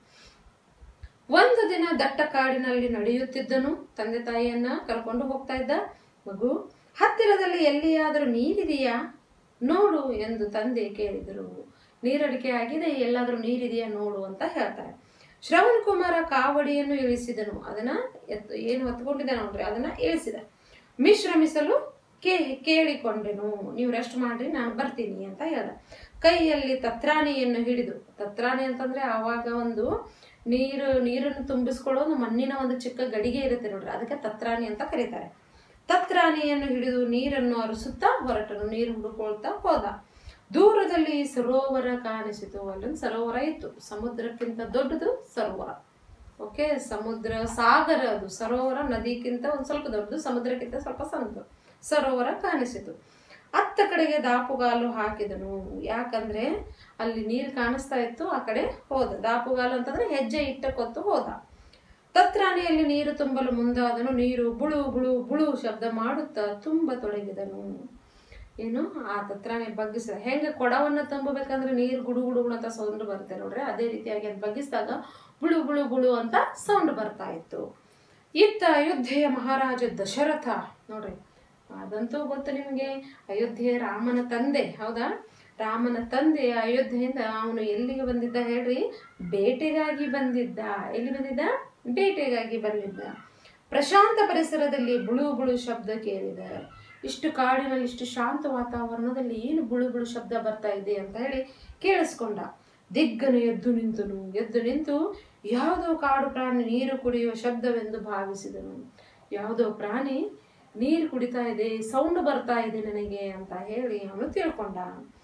A: ಒಂದು ದಿನ ದಟ್ಟ ಕಾಡಿನಲ್ಲಿ ನಡೆಯುತ್ತಿದ್ದನು ತಂದೆ ತಾಯಿಯನ್ನ ಕರ್ಕೊಂಡು ಹೋಗ್ತಾ ಇದ್ದ ಮಗು ಹತ್ತಿರದಲ್ಲಿ ಎಲ್ಲಿಯಾದರೂ ನೀರಿದೆಯಾ ನೋಡು ಎಂದು ತಂದೆ ಕೇಳಿದರು ನೀರಡಿಕೆ ಆಗಿದೆ ಎಲ್ಲಾದರೂ ನೀರಿದೆಯಾ ನೋಡು ಅಂತ ಹೇಳ್ತಾರೆ ಶ್ರವಣ್ ಕುಮಾರ ಕಾವಡಿಯನ್ನು ಇಳಿಸಿದನು ಅದನ್ನ ಎತ್ತು ಏನು ಹೊತ್ಕೊಂಡಿದ್ದ ನೋಡ್ರಿ ಅದನ್ನ ಇಳಿಸಿದ ಮಿಶ್ರಮಿಸಲು ಕೇ ಕೇಳಿಕೊಂಡೆನು ನೀವು ರೆಸ್ಟ್ ಮಾಡ್ರಿ ನಾನು ಬರ್ತೀನಿ ಅಂತ ಹೇಳ್ದ ಕೈಯಲ್ಲಿ ತತ್ರಾಣಿಯನ್ನು ಹಿಡಿದು ತತ್ರಾಣಿ ಅಂತಂದ್ರೆ ಆವಾಗ ಒಂದು ನೀರು ನೀರನ್ನು ತುಂಬಿಸ್ಕೊಳ್ಳೋ ಒಂದು ಮಣ್ಣಿನ ಒಂದು ಚಿಕ್ಕ ಗಡಿಗೆ ಇರುತ್ತೆ ನೋಡ್ರಿ ಅದಕ್ಕೆ ತತ್ರಾಣಿ ಅಂತ ಕರೀತಾರೆ ತತ್ರಾಣಿಯನ್ನು ಹಿಡಿದು ನೀರನ್ನು ಅರಸುತ್ತಾ ಹೊರಟನು ನೀರು ಹುಡುಕೊಳ್ತಾ ಹೋದ ದೂರದಲ್ಲಿ ಸರೋವರ ಕಾಣಿಸಿತು ಅಲ್ಲೊಂದು ಸರೋವರ ಇತ್ತು ಸಮುದ್ರಕ್ಕಿಂತ ದೊಡ್ಡದು ಸರೋವರ ಓಕೆ ಸಮುದ್ರ ಸಾಗರ ಅದು ಸರೋವರ ನದಿಗಿಂತ ಒಂದು ಸ್ವಲ್ಪ ದೊಡ್ಡದು ಸಮುದ್ರಕ್ಕಿಂತ ಸ್ವಲ್ಪ ಸಣ್ಣದು ಸರೋವರ ಕಾಣಿಸಿತು ಅತ್ತ ಕಡೆಗೆ ದಾಪುಗಾಲು ಹಾಕಿದನು ಯಾಕಂದ್ರೆ ಅಲ್ಲಿ ನೀರು ಕಾಣಿಸ್ತಾ ಇತ್ತು ಆ ಕಡೆ ಹೋದ ದಾಪುಗಾಲು ಅಂತಂದ್ರೆ ಹೆಜ್ಜೆ ಇಟ್ಟ ಕೊತ್ತು ಹೋದ ತತ್ರಾಣಿಯಲ್ಲಿ ನೀರು ತುಂಬಲು ಮುಂದಾದನು ನೀರು ಬುಳು ಬುಳು ಬುಳು ಶಬ್ದ ಮಾಡುತ್ತಾ ತುಂಬ ತೊಡಗಿದನು ಏನು ಆ ತತ್ರಾಣಿ ಬಗ್ಗಿಸಿದ ಹೆಂಗೆ ಕೊಡವನ್ನ ತುಂಬಬೇಕಂದ್ರೆ ನೀರು ಗುಡು ಗುಡು ಗುಡು ಅಂತ ಸೌಂಡ್ ಬರುತ್ತೆ ನೋಡ್ರಿ ಅದೇ ರೀತಿಯಾಗಿ ಅದು ಬಗ್ಗಿಸಿದಾಗ ಬುಳು ಬುಳು ಬುಳು ಅಂತ ಸೌಂಡ್ ಬರ್ತಾ ಇತ್ತು ಇತ್ತ ಅಯೋಧ್ಯೆಯ ಮಹಾರಾಜ ದಶರಥ ನೋಡ್ರಿ ಅದಂತೂ ಗೊತ್ತು ನಿಮಗೆ ಅಯೋಧ್ಯೆ ರಾಮನ ತಂದೆ ಹೌದಾ ರಾಮನ ತಂದೆ ಅಯೋಧ್ಯೆಯಿಂದ ಅವನು ಎಲ್ಲಿಗೆ ಬಂದಿದ್ದ ಹೇಳ್ರಿ ಬೇಟೆಗಾಗಿ ಬಂದಿದ್ದ ಎಲ್ಲಿ ಬಂದಿದ್ದ ಬೇಟೆಗಾಗಿ ಬಂದಿದ್ದ ಪ್ರಶಾಂತ ಪರಿಸರದಲ್ಲಿ ಬುಳು ಬುಳು ಶಬ್ದ ಕೇಳಿದ ಇಷ್ಟು ಕಾಡಿನಲ್ಲಿ ಇಷ್ಟು ಶಾಂತ ವಾತಾವರಣದಲ್ಲಿ ಏನು ಬುಳು ಬುಳು ಶಬ್ದ ಬರ್ತಾ ಇದೆ ಅಂತ ಹೇಳಿ ಕೇಳಿಸ್ಕೊಂಡ ದಿಗ್ಗನು ಎದ್ದು ನಿಂತನು ಎದ್ದು ನಿಂತು ಯಾವುದೋ ಕಾಡು ಪ್ರಾಣಿ ನೀರು ಕುಡಿಯುವ ಶಬ್ದವೆಂದು ಭಾವಿಸಿದನು ಯಾವುದೋ ಪ್ರಾಣಿ ನೀರು ಕುಡಿತಾ ಇದೆ ಸೌಂಡ್ ಬರ್ತಾ ಇದೆ ನನಗೆ ಅಂತ ಹೇಳಿ ಅವನು ತಿಳ್ಕೊಂಡ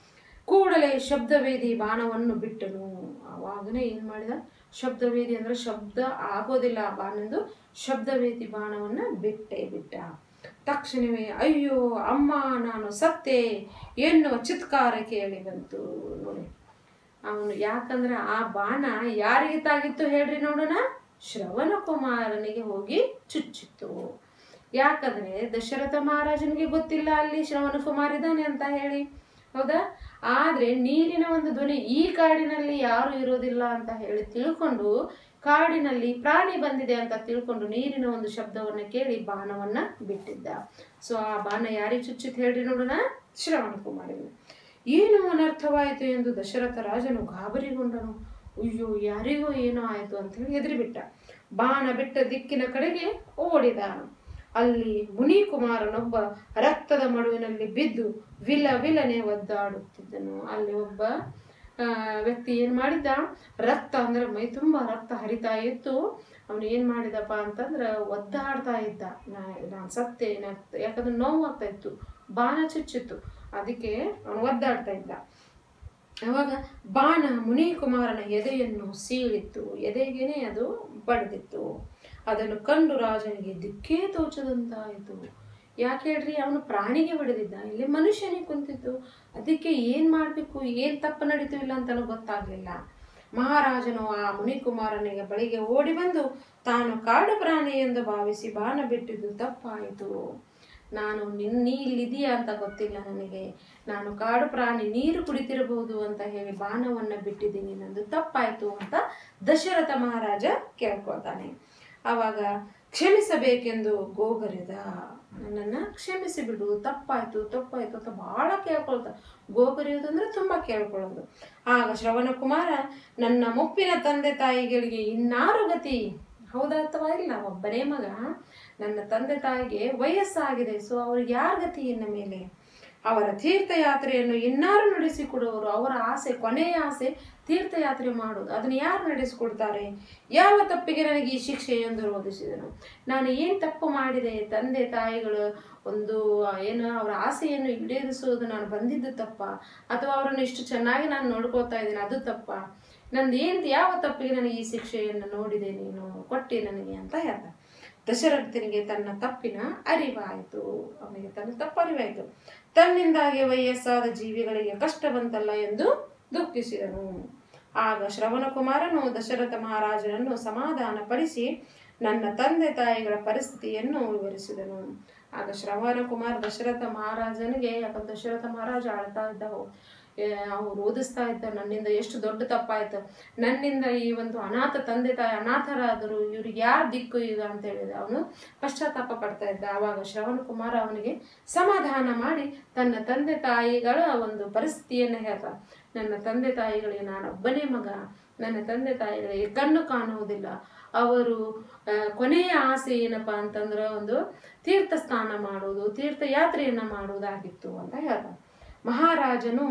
A: ಕೂಡಲೇ ಶಬ್ದವೇದಿ ಬಾಣವನ್ನು ಬಿಟ್ಟನು ಆವಾಗನೇ ಏನ್ ಮಾಡಿದ ಶಬ್ದವೇದಿ ಅಂದ್ರೆ ಶಬ್ದ ಆಗೋದಿಲ್ಲ ಆ ಬಾಣೆಂದು ಶಬ್ದವೇದಿ ಬಾಣವನ್ನ ಬಿಟ್ಟೇ ಬಿಟ್ಟ ತಕ್ಷಣವೇ ಅಯ್ಯೋ ಅಮ್ಮ ನಾನು ಸತ್ತೆ ಎನ್ನುವ ಚಿತ್ಕಾರ ಕೇಳಿ ಬಂತು ನೋಡಿ ಅವನು ಯಾಕಂದ್ರೆ ಆ ಬಾಣ ಯಾರಿಗೆ ತಾಗಿತ್ತು ಹೇಳ್ರಿ ನೋಡೋಣ ಶ್ರವಣ ಕುಮಾರನಿಗೆ ಹೋಗಿ ಚುಚ್ಚಿತ್ತು ಯಾಕಂದ್ರೆ ದಶರಥ ಮಹಾರಾಜನಿಗೆ ಗೊತ್ತಿಲ್ಲ ಅಲ್ಲಿ ಶ್ರವಣ ಕುಮಾರ್ ಇದ್ದಾನೆ ಅಂತ ಹೇಳಿ ಹೌದಾ ಆದ್ರೆ ನೀರಿನ ಒಂದು ಧ್ವನಿ ಈ ಕಾಡಿನಲ್ಲಿ ಯಾರು ಇರೋದಿಲ್ಲ ಅಂತ ಹೇಳಿ ತಿಳ್ಕೊಂಡು ಕಾಡಿನಲ್ಲಿ ಪ್ರಾಣಿ ಬಂದಿದೆ ಅಂತ ತಿಳ್ಕೊಂಡು ನೀರಿನ ಒಂದು ಶಬ್ದವನ್ನ ಕೇಳಿ ಬಾಣವನ್ನ ಬಿಟ್ಟಿದ್ದ ಸೊ ಆ ಬಾಣ ಯಾರಿಗೆ ಚುಚ್ಚಿತ್ ಹೇಳ್ರಿ ನೋಡೋಣ ಶ್ರವಣ ಕುಮಾರನಿಗೆ ಏನು ಅನರ್ಥವಾಯಿತು ಎಂದು ದಶರಥ ರಾಜನು ಗಾಬರಿಗೊಂಡನು ಅಯ್ಯೋ ಯಾರಿಗೋ ಏನೋ ಆಯಿತು ಅಂತ ಹೇಳಿ ಹೆದರಿಬಿಟ್ಟ ಬಾಣ ಬಿಟ್ಟ ದಿಕ್ಕಿನ ಕಡೆಗೆ ಓಡಿದ ಅಲ್ಲಿ ಮುನಿಕುಮಾರನೊಬ್ಬ ರಕ್ತದ ಮಡುವಿನಲ್ಲಿ ಬಿದ್ದು ವಿಲ ವಿಲನೆ ಒದ್ದಾಡುತ್ತಿದ್ದನು ಅಲ್ಲಿ ಒಬ್ಬ ಆ, ವ್ಯಕ್ತಿ ಏನ್ ಮಾಡಿದ್ದ ರಕ್ತ ಅಂದ್ರೆ ಮೈ ತುಂಬಾ ರಕ್ತ ಹರಿತಾ ಇತ್ತು ಅವನು ಏನ್ ಮಾಡಿದಪ್ಪ ಅಂತಂದ್ರ ಒದ್ದಾಡ್ತಾ ಇದ್ದ ನಾ ನಾನು ಸತ್ತೆ ನಾ ಯಾಕಂದ್ರೆ ನೋವು ಆಗ್ತಾ ಇತ್ತು ಬಾಣ ಚುಚ್ಚಿತ್ತು ಅದಕ್ಕೆ ಅವನು ಒದ್ದಾಡ್ತಾ ಇದ್ದ ಅವಾಗ ಬಾಣ ಮುನಿಕುಮಾರನ ಎದೆಯನ್ನು ಸೀಳಿತ್ತು ಎದೆಗೇನೆ ಅದು ಬಡ್ದಿತ್ತು ಅದನ್ನು ಕಂಡು ರಾಜನಿಗೆ ದಿಕ್ಕೇ ತೋಚದಂತಾಯಿತು ಯಾಕೆ ಹೇಳ್ರಿ ಅವನು ಪ್ರಾಣಿಗೆ ಹೊಡೆದಿದ್ದ ಇಲ್ಲಿ ಮನುಷ್ಯನಿಗೆ ಕುಂತಿತ್ತು ಅದಕ್ಕೆ ಏನ್ ಮಾಡ್ಬೇಕು ಏನ್ ತಪ್ಪು ನಡೀತು ಇಲ್ಲ ಅಂತಾನು ಗೊತ್ತಾಗ್ಲಿಲ್ಲ ಮಹಾರಾಜನು ಆ ಮುನಿಕುಮಾರನಿಗೆ ಬಳಿಗೆ ಓಡಿ ಬಂದು ತಾನು ಕಾಡು ಪ್ರಾಣಿ ಎಂದು ಭಾವಿಸಿ ಬಾಣ ಬಿಟ್ಟಿದ್ದು ತಪ್ಪಾಯಿತು ನಾನು ನಿನ್ ನೀ ಇಲ್ಲಿದೀಯಾ ಅಂತ ಗೊತ್ತಿಲ್ಲ ನನಗೆ ನಾನು ಕಾಡು ಪ್ರಾಣಿ ನೀರು ಕುಡಿತಿರಬಹುದು ಅಂತ ಹೇಳಿ ಬಾಣವನ್ನ ಬಿಟ್ಟಿದ್ದೀನಿ ನಂದು ತಪ್ಪಾಯ್ತು ಅಂತ ದಶರಥ ಮಹಾರಾಜ ಕೇಳ್ಕೊಳ್ತಾನೆ ಆವಾಗ ಕ್ಷಮಿಸಬೇಕೆಂದು ಗೋಗರೆದ ನನ್ನನ್ನ ಕ್ಷಮಿಸಿ ಬಿಡು ತಪ್ಪಾಯ್ತು ತಪ್ಪಾಯ್ತು ಅಂತ ಬಹಳ ಕೇಳ್ಕೊಳ್ತ ಗೋಗರೆಯೋದು ಅಂದ್ರೆ ತುಂಬಾ ಕೇಳ್ಕೊಳ್ಳೋದು ಆಗ ಶ್ರವಣ ಕುಮಾರ ನನ್ನ ಮುಪ್ಪಿನ ತಂದೆ ತಾಯಿಗಳಿಗೆ ಇನ್ನಾರು ಗತಿ ಹೌದಾ ಅಥವಾ ಇಲ್ಲ ಒಬ್ಬನೇ ಮಗ ನನ್ನ ತಂದೆ ತಾಯಿಗೆ ವಯಸ್ಸಾಗಿದೆ ಸೊ ಅವ್ರಿಗೆ ಯಾರ ಗತಿ ಇನ್ನ ಮೇಲೆ ಅವರ ತೀರ್ಥಯಾತ್ರೆಯನ್ನು ಇನ್ನಾರು ನಡೆಸಿಕೊಡುವರು ಅವರ ಆಸೆ ಕೊನೆಯ ಆಸೆ ತೀರ್ಥಯಾತ್ರೆ ಮಾಡೋದು ಅದನ್ನು ಯಾರು ನಡೆಸಿಕೊಡ್ತಾರೆ ಯಾವ ತಪ್ಪಿಗೆ ನನಗೆ ಈ ಶಿಕ್ಷೆ ಎಂದು ರೋಧಿಸಿದನು ನಾನು ಏನು ತಪ್ಪು ಮಾಡಿದೆ ತಂದೆ ತಾಯಿಗಳು ಒಂದು ಏನು ಅವರ ಆಸೆಯನ್ನು ಈಡೇರಿಸುವುದು ನಾನು ಬಂದಿದ್ದು ತಪ್ಪ ಅಥವಾ ಅವರನ್ನು ಇಷ್ಟು ಚೆನ್ನಾಗಿ ನಾನು ನೋಡ್ಕೋತಾ ಇದ್ದೀನಿ ಅದು ತಪ್ಪ ನಂದು ಏನು ಯಾವ ತಪ್ಪಿಗೆ ನನಗೆ ಈ ಶಿಕ್ಷೆಯನ್ನು ನೋಡಿದೆ ನೀನು ಕೊಟ್ಟೆ ನನಗೆ ಅಂತ ಹೇಳ್ದ ದಶರಥನಿಗೆ ತನ್ನ ತಪ್ಪಿನ ಅರಿವಾಯಿತು ಅವನಿಗೆ ತನ್ನ ತಪ್ಪು ಅರಿವಾಯಿತು ತನ್ನಿಂದಾಗಿ ವಯಸ್ಸಾದ ಜೀವಿಗಳಿಗೆ ಕಷ್ಟ ಬಂತಲ್ಲ ಎಂದು ದುಃಖಿಸಿದನು ಆಗ ಶ್ರವಣ ಕುಮಾರನು ದಶರಥ ಮಹಾರಾಜನನ್ನು ಸಮಾಧಾನಪಡಿಸಿ ನನ್ನ ತಂದೆ ತಾಯಿಗಳ ಪರಿಸ್ಥಿತಿಯನ್ನು ವಿವರಿಸಿದನು ಆಗ ಶ್ರವಣ ಕುಮಾರ ದಶರಥ ಮಹಾರಾಜನಿಗೆ ಯಾಕಂದ್ರೆ ದಶರಥ ಮಹಾರಾಜ ಆಳ್ತಾ ಇದ್ದ ಅವ್ರು ಓದಿಸ್ತಾ ಇದ್ದ ನನ್ನಿಂದ ಎಷ್ಟು ದೊಡ್ಡ ತಪ್ಪಾಯ್ತು ನನ್ನಿಂದ ಈ ಒಂದು ಅನಾಥ ತಂದೆ ತಾಯಿ ಅನಾಥರಾದರು ಇವ್ರಿಗೆ ಯಾರು ದಿಕ್ಕು ಈಗ ಅಂತ ಹೇಳಿದ ಅವನು ಪಶ್ಚಾತ್ತಾಪ ಪಡ್ತಾ ಇದ್ದ ಆವಾಗ ಶ್ರವಣ ಕುಮಾರ ಅವನಿಗೆ ಸಮಾಧಾನ ಮಾಡಿ ತನ್ನ ತಂದೆ ತಾಯಿಗಳ ಒಂದು ಪರಿಸ್ಥಿತಿಯನ್ನು ಹೇಳ್ದ ನನ್ನ ತಂದೆ ತಾಯಿಗಳಿಗೆ ನಾನೊಬ್ಬನೇ ಮಗ ನನ್ನ ತಂದೆ ತಾಯಿಗಳಿಗೆ ಕಣ್ಣು ಕಾಣುವುದಿಲ್ಲ ಅವರು ಆ, ಕೊನೆಯ ಆಸೆ ಏನಪ್ಪಾ ಅಂತಂದ್ರೆ ಒಂದು ತೀರ್ಥ ಸ್ನಾನ ಮಾಡುವುದು ತೀರ್ಥಯಾತ್ರೆಯನ್ನ ಮಾಡುವುದಾಗಿತ್ತು ಅಂತ ಹೇಳ್ದ ಮಹಾರಾಜನು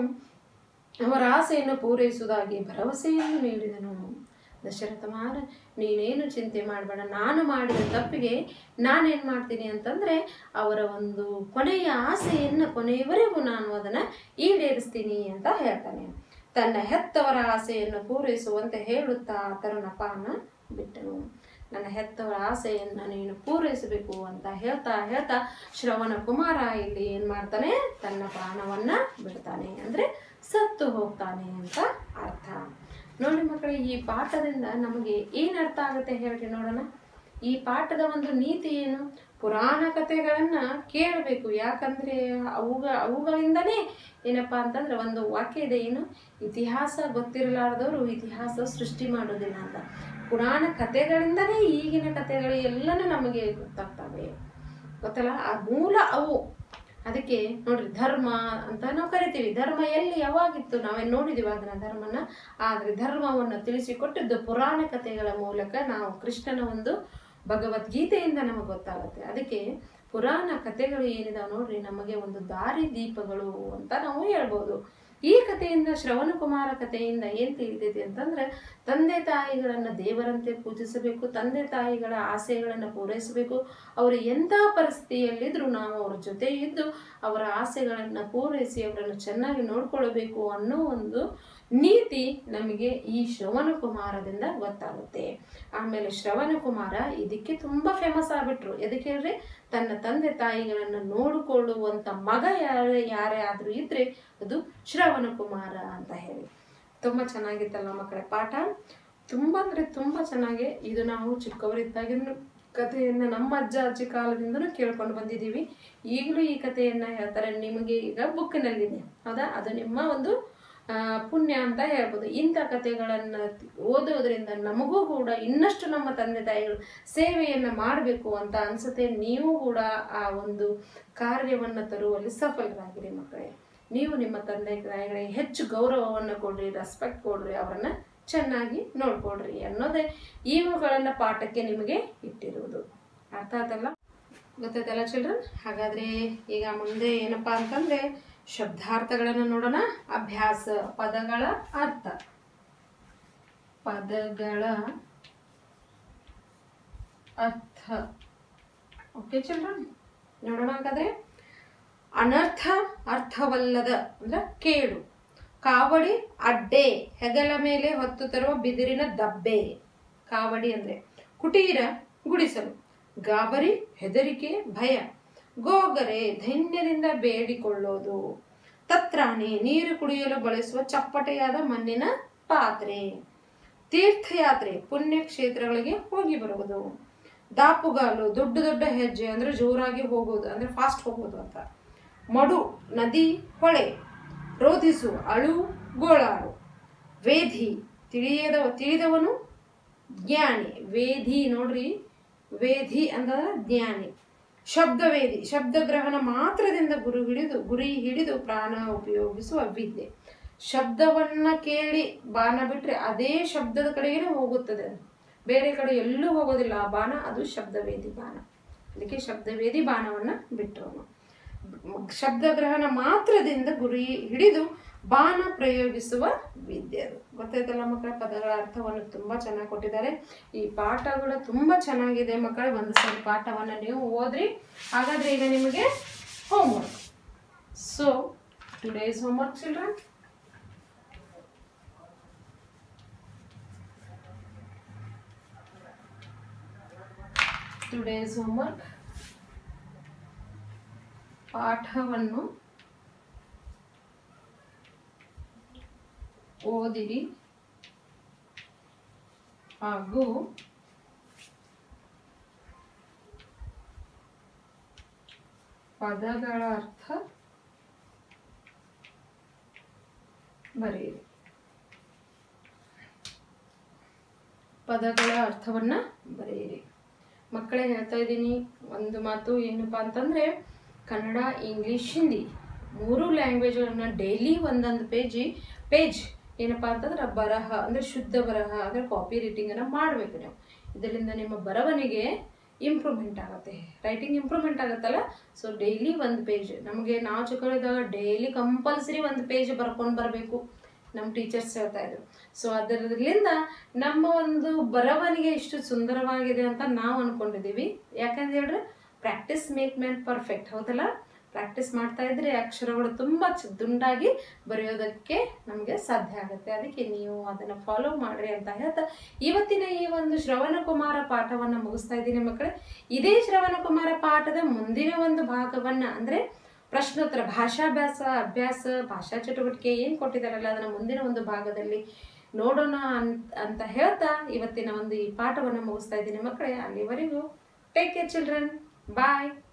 A: ಅವರ ಆಸೆಯನ್ನು ಪೂರೈಸುವುದಾಗಿ ಭರವಸೆಯನ್ನು ನೀಡಿದನು ದಶರಥ ಮಹಾರ ನೀನೇನು ಚಿಂತೆ ಮಾಡಬೇಡ ನಾನು ಮಾಡಿದ ತಪ್ಪಿಗೆ ನಾನೇನು ಮಾಡ್ತೀನಿ ಅಂತಂದರೆ ಅವರ ಒಂದು ಕೊನೆಯ ಆಸೆಯನ್ನು ಕೊನೆಯವರೆಗೂ ನಾನು ಅದನ್ನು ಈಡೇರಿಸ್ತೀನಿ ಅಂತ ಹೇಳ್ತಾನೆ ತನ್ನ ಹೆತ್ತವರ ಆಸೆಯನ್ನು ಪೂರೈಸುವಂತೆ ಹೇಳುತ್ತಾ ತರುಣಪಾನ ಬಿಟ್ಟನು ನನ್ನ ಹೆತ್ತವರ ಆಸೆಯನ್ನು ನೀನು ಪೂರೈಸಬೇಕು ಅಂತ ಹೇಳ್ತಾ ಹೇಳ್ತಾ ಶ್ರವಣ ಕುಮಾರ ಇಲ್ಲಿ ಏನು ಮಾಡ್ತಾನೆ ತನ್ನ ಪ್ರಾಣವನ್ನ ಬಿಡ್ತಾನೆ ಅಂದರೆ ಸತ್ತು ಹೋಗ್ತಾನೆ ಅಂತ ಅರ್ಥ ನೋಡಿ ಮಕ್ಕಳೇ ಈ ಪಾಠದಿಂದ ನಮಗೆ ಏನು ಅರ್ಥ ಆಗುತ್ತೆ ಹೇಳ್ರಿ ನೋಡೋಣ ಈ ಪಾಠದ ಒಂದು ನೀತಿ ಏನು ಪುರಾಣ ಕಥೆಗಳನ್ನ ಕೇಳಬೇಕು ಯಾಕಂದ್ರೆ ಅವುಗ ಅವುಗಳಿಂದನೇ ಏನಪ್ಪಾ ಅಂತಂದ್ರೆ ಒಂದು ವಾಕ್ಯ ಇದೆ ಏನು ಇತಿಹಾಸ ಗೊತ್ತಿರಲಾರದವರು ಇತಿಹಾಸ ಸೃಷ್ಟಿ ಮಾಡೋದಿಲ್ಲ ಅಂತ ಪುರಾಣ ಕಥೆಗಳಿಂದನೇ ಈಗಿನ ಕಥೆಗಳು ಎಲ್ಲನೂ ನಮಗೆ ಗೊತ್ತಾಗ್ತವೆ ಗೊತ್ತಲ್ಲ ಆ ಮೂಲ ಅವು ಅದಕ್ಕೆ ನೋಡ್ರಿ ಧರ್ಮ ಅಂತ ನಾವು ಕರಿತೀವಿ ಧರ್ಮ ಎಲ್ಲಿ ಯಾವಾಗಿತ್ತು ನಾವೇನು ನೋಡಿದೀವಿ ಅದನ್ನ ಧರ್ಮನ ಆದ್ರೆ ಧರ್ಮವನ್ನು ತಿಳಿಸಿಕೊಟ್ಟಿದ್ದು ಪುರಾಣ ಕಥೆಗಳ ಮೂಲಕ ನಾವು ಕೃಷ್ಣನ ಒಂದು ಭಗವದ್ಗೀತೆಯಿಂದ ನಮಗೆ ಗೊತ್ತಾಗುತ್ತೆ ಅದಕ್ಕೆ ಪುರಾಣ ಕಥೆಗಳು ಏನಿದಾವೆ ನೋಡ್ರಿ ನಮಗೆ ಒಂದು ದಾರಿ ದೀಪಗಳು ಅಂತ ನಾವು ಹೇಳ್ಬೋದು ಈ ಕಥೆಯಿಂದ ಶ್ರವಣ ಕುಮಾರ ಕಥೆಯಿಂದ ಏನ್ ತಿಳಿತೈತಿ ಅಂತಂದ್ರೆ ತಂದೆ ತಾಯಿಗಳನ್ನ ದೇವರಂತೆ ಪೂಜಿಸಬೇಕು ತಂದೆ ತಾಯಿಗಳ ಆಸೆಗಳನ್ನ ಪೂರೈಸಬೇಕು ಅವರು ಎಂಥ ಪರಿಸ್ಥಿತಿಯಲ್ಲಿದ್ರು ನಾವು ಅವ್ರ ಜೊತೆ ಇದ್ದು ಅವರ ಆಸೆಗಳನ್ನ ಪೂರೈಸಿ ಅವರನ್ನು ಚೆನ್ನಾಗಿ ನೋಡ್ಕೊಳ್ಬೇಕು ಅನ್ನೋ ಒಂದು ನೀತಿ ನಮಗೆ ಈ ಶ್ರವಣ ಕುಮಾರದಿಂದ ಗೊತ್ತಾಗುತ್ತೆ ಆಮೇಲೆ ಶ್ರವಣ ಕುಮಾರ ಇದಕ್ಕೆ ತುಂಬಾ ಫೇಮಸ್ ಆಗ್ಬಿಟ್ರು ಎದಕ್ಕೆ ಹೇಳ್ರಿ ತನ್ನ ತಂದೆ ತಾಯಿಗಳನ್ನ ನೋಡಿಕೊಳ್ಳುವಂತ ಮಗ ಯಾರೇ ಯಾರೇ ಆದ್ರೂ ಇದ್ರೆ ಅದು ಶ್ರವಣ ಕುಮಾರ ಅಂತ ಹೇಳಿ ತುಂಬಾ ಚೆನ್ನಾಗಿತ್ತಲ್ಲ ಮಕ್ಕಳ ಪಾಠ ತುಂಬಾ ಅಂದ್ರೆ ತುಂಬಾ ಚೆನ್ನಾಗಿ ಇದು ನಾವು ಚಿಕ್ಕವರಿದ್ದಾಗಿನ ಕಥೆಯನ್ನ ನಮ್ಮ ಅಜ್ಜ ಅಜ್ಜಿ ಕಾಲದಿಂದನೂ ಕೇಳ್ಕೊಂಡು ಬಂದಿದ್ದೀವಿ ಈಗಲೂ ಈ ಕಥೆಯನ್ನ ಹೇಳ್ತಾರೆ ನಿಮಗೆ ಈಗ ಬುಕ್ಕಿನಲ್ಲಿದೆ ಹೌದಾ ಅದು ನಿಮ್ಮ ಒಂದು ಆ, ಪುಣ್ಯ ಅಂತ ಹೇಳ್ಬೋದು ಇಂಥ ಕಥೆಗಳನ್ನು ಓದೋದ್ರಿಂದ ನಮಗೂ ಕೂಡ ಇನ್ನಷ್ಟು ನಮ್ಮ ತಂದೆ ತಾಯಿಗಳು ಸೇವೆಯನ್ನು ಮಾಡಬೇಕು ಅಂತ ಅನ್ಸುತ್ತೆ ನೀವು ಕೂಡ ಆ ಒಂದು ಕಾರ್ಯವನ್ನು ತರುವಲ್ಲಿ ಸಫಲರಾಗಿರಿ ಮಕ್ಕಳೇ ನೀವು ನಿಮ್ಮ ತಂದೆ ತಾಯಿಗಳಿಗೆ ಹೆಚ್ಚು ಗೌರವವನ್ನು ಕೊಡ್ರಿ ರೆಸ್ಪೆಕ್ಟ್ ಕೊಡ್ರಿ ಅವರನ್ನ ಚೆನ್ನಾಗಿ ನೋಡ್ಕೊಡ್ರಿ ಅನ್ನೋದೇ ಇವುಗಳನ್ನ ಪಾಠಕ್ಕೆ ನಿಮಗೆ ಇಟ್ಟಿರುವುದು ಅರ್ಥ ಆಯ್ತಲ್ಲ ಗೊತ್ತಾಯ್ತಲ್ಲ ಚಿಲ್ಡ್ರನ್ ಹಾಗಾದ್ರೆ ಈಗ ಮುಂದೆ ಏನಪ್ಪಾ ಅಂತಂದ್ರೆ ಶಬ್ದಾರ್ಥಗಳನ್ನು ನೋಡೋಣ ಅಭ್ಯಾಸ ಪದಗಳ ಅರ್ಥ ಪದಗಳ ಅರ್ಥ ಓಕೆ ಚಿಲ್ಡ್ರನ್ ನೋಡೋಣ ಹಾಗಾದ್ರೆ ಅನರ್ಥ ಅರ್ಥವಲ್ಲದ ಅಂದ್ರೆ ಕೇಳು ಕಾವಡಿ ಅಡ್ಡೆ ಹೆಗಲ ಮೇಲೆ ಹೊತ್ತು ತರುವ ಬಿದಿರಿನ ದಬ್ಬೆ ಕಾವಡಿ ಅಂದ್ರೆ ಕುಟೀರ ಗುಡಿಸಲು ಗಾಬರಿ ಹೆದರಿಕೆ ಭಯ ಗೋಗರೆ ಧೈನ್ಯದಿಂದ ಬೇಡಿಕೊಳ್ಳೋದು ತತ್ರಾಣಿ ನೀರು ಕುಡಿಯಲು ಬಳಸುವ ಚಪ್ಪಟೆಯಾದ ಮಣ್ಣಿನ ಪಾತ್ರೆ ತೀರ್ಥಯಾತ್ರೆ ಪುಣ್ಯ ಕ್ಷೇತ್ರಗಳಿಗೆ ಹೋಗಿ ಬರುವುದು ದಾಪುಗಾಲು ದೊಡ್ಡ ದೊಡ್ಡ ಹೆಜ್ಜೆ ಅಂದ್ರೆ ಜೋರಾಗಿ ಹೋಗೋದು ಅಂದ್ರೆ ಫಾಸ್ಟ್ ಹೋಗೋದು ಅಂತ ಮಡು ನದಿ ಹೊಳೆ ರೋಧಿಸು ಅಳು ಗೋಳಾಡು ವೇಧಿ ತಿಳಿಯದ ತಿಳಿದವನು ಜ್ಞಾನಿ ವೇಧಿ ನೋಡ್ರಿ ವೇಧಿ ಅಂತಂದ್ರೆ ಜ್ಞಾನಿ ಶಬ್ದವೇದಿ ಶಬ್ದಗ್ರಹಣ ಮಾತ್ರದಿಂದ ಗುರು ಹಿಡಿದು ಗುರಿ ಹಿಡಿದು ಪ್ರಾಣ ಉಪಯೋಗಿಸುವ ವಿದ್ಯೆ ಶಬ್ದವನ್ನ ಕೇಳಿ ಬಾಣ ಬಿಟ್ರೆ ಅದೇ ಶಬ್ದದ ಕಡೆಗೇನೆ ಹೋಗುತ್ತದೆ ಅದು. ಬೇರೆ ಕಡೆ ಎಲ್ಲೂ ಹೋಗೋದಿಲ್ಲ ಆ ಬಾಣ ಅದು ಶಬ್ದವೇದಿ ಬಾಣ ಅದಕ್ಕೆ ಶಬ್ದವೇದಿ ಬಾಣವನ್ನ ಬಿಟ್ಟವನು ಶಬ್ದಗ್ರಹಣ ಮಾತ್ರದಿಂದ ಗುರಿ ಹಿಡಿದು ಬಾಣ ಪ್ರಯೋಗಿಸುವ ವಿದ್ಯೆ ಅದು ಗೊತ್ತಾಯ್ತಲ್ಲ ಮಕ್ಕಳ ಪದಗಳ ಅರ್ಥವನ್ನು ತುಂಬಾ ಚೆನ್ನಾಗಿ ಕೊಟ್ಟಿದ್ದಾರೆ ಈ ಪಾಠಗಳು ತುಂಬಾ ಚೆನ್ನಾಗಿದೆ ಮಕ್ಕಳೇ ಒಂದು ಸಲ ಪಾಠವನ್ನ ನೀವು ಓದ್ರಿ ಹಾಗಾದ್ರೆ ಈಗ ನಿಮಗೆ homework so today's homework children today's homework ಪಾಠವನ್ನು ಓದಿರಿ ಹಾಗೂ ಪದಗಳ ಅರ್ಥ ಬರೆಯಿರಿ ಪದಗಳ ಅರ್ಥವನ್ನ ಬರೆಯಿರಿ ಮಕ್ಕಳೇ ಹೇಳ್ತಾ ಇದ್ದೀನಿ ಒಂದು ಮಾತು ಏನಪ್ಪ ಅಂತಂದ್ರೆ ಕನ್ನಡ ಇಂಗ್ಲಿಷ್ ಹಿಂದಿ ಮೂರು ಲ್ಯಾಂಗ್ವೇಜ್ಗಳನ್ನ ಡೈಲಿ ಒಂದೊಂದು ಪೇಜಿ ಪೇಜ್ ಏನಪ್ಪ ಅಂತಂದ್ರೆ ಬರಹ ಅಂದ್ರೆ ಶುದ್ಧ ಬರಹ ಅಂದ್ರೆ ಕಾಪಿ ರೈಟಿಂಗನ್ನು ಮಾಡಬೇಕು ನೀವು ಇದರಿಂದ ನಿಮ್ಮ ಬರವಣಿಗೆ ಇಂಪ್ರೂವ್ಮೆಂಟ್ ಆಗುತ್ತೆ ರೈಟಿಂಗ್ ಇಂಪ್ರೂವ್ಮೆಂಟ್ ಆಗುತ್ತಲ್ಲ ಸೊ ಡೈಲಿ ಒಂದು ಪೇಜ್ ನಮಗೆ ನಾವು ಚಿಕ್ಕವರಿದ್ದಾಗ ಡೈಲಿ ಕಂಪಲ್ಸರಿ ಒಂದು ಪೇಜ್ ಬರ್ಕೊಂಡು ಬರಬೇಕು ನಮ್ಮ ಟೀಚರ್ಸ್ ಹೇಳ್ತಾ ಇದ್ರು ಸೊ ಅದರಿಂದ ನಮ್ಮ ಒಂದು ಬರವಣಿಗೆ ಇಷ್ಟು ಸುಂದರವಾಗಿದೆ ಅಂತ ನಾವು ಅನ್ಕೊಂಡಿದ್ದೀವಿ ಯಾಕಂತ ಹೇಳಿದ್ರೆ ಪ್ರಾಕ್ಟೀಸ್ ಮೇಕ್ ಮ್ಯಾನ್ ಪರ್ಫೆಕ್ಟ್ ಹೌದಲ್ಲ ಪ್ರಾಕ್ಟೀಸ್ ಮಾಡ್ತಾ ಇದ್ರೆ ಅಕ್ಷರಗಳು ತುಂಬ ಚ- ದುಂಡಾಗಿ ಬರೆಯೋದಕ್ಕೆ ನಮಗೆ ಸಾಧ್ಯ ಆಗುತ್ತೆ ಅದಕ್ಕೆ ನೀವು ಅದನ್ನು ಫಾಲೋ ಮಾಡ್ರಿ ಅಂತ ಹೇಳ್ತಾ ಇವತ್ತಿನ ಈ ಒಂದು ಶ್ರವಣ ಕುಮಾರ ಪಾಠವನ್ನು ಮುಗಿಸ್ತಾ ಇದ್ದೀನಿ ಮಕ್ಕಳೇ ಇದೇ ಶ್ರವಣ ಕುಮಾರ ಪಾಠದ ಮುಂದಿನ ಒಂದು ಭಾಗವನ್ನ ಅಂದ್ರೆ ಪ್ರಶ್ನೋತ್ತರ ಭಾಷಾಭ್ಯಾಸ ಅಭ್ಯಾಸ ಭಾಷಾ ಚಟುವಟಿಕೆ ಏನು ಕೊಟ್ಟಿದ್ದಾರಲ್ಲ ಅದನ್ನ ಮುಂದಿನ ಒಂದು ಭಾಗದಲ್ಲಿ ನೋಡೋಣ ಅಂತ ಅಂತ ಹೇಳ್ತಾ ಇವತ್ತಿನ ಒಂದು ಈ ಪಾಠವನ್ನು ಮುಗಿಸ್ತಾ ಇದ್ದೀನಿ ಮಕ್ಕಳೇ ಅಲ್ಲಿವರೆಗೂ ಟೇಕ್ ಕೇರ್ ಚಿಲ್ಡ್ರನ್ ಬಾಯ್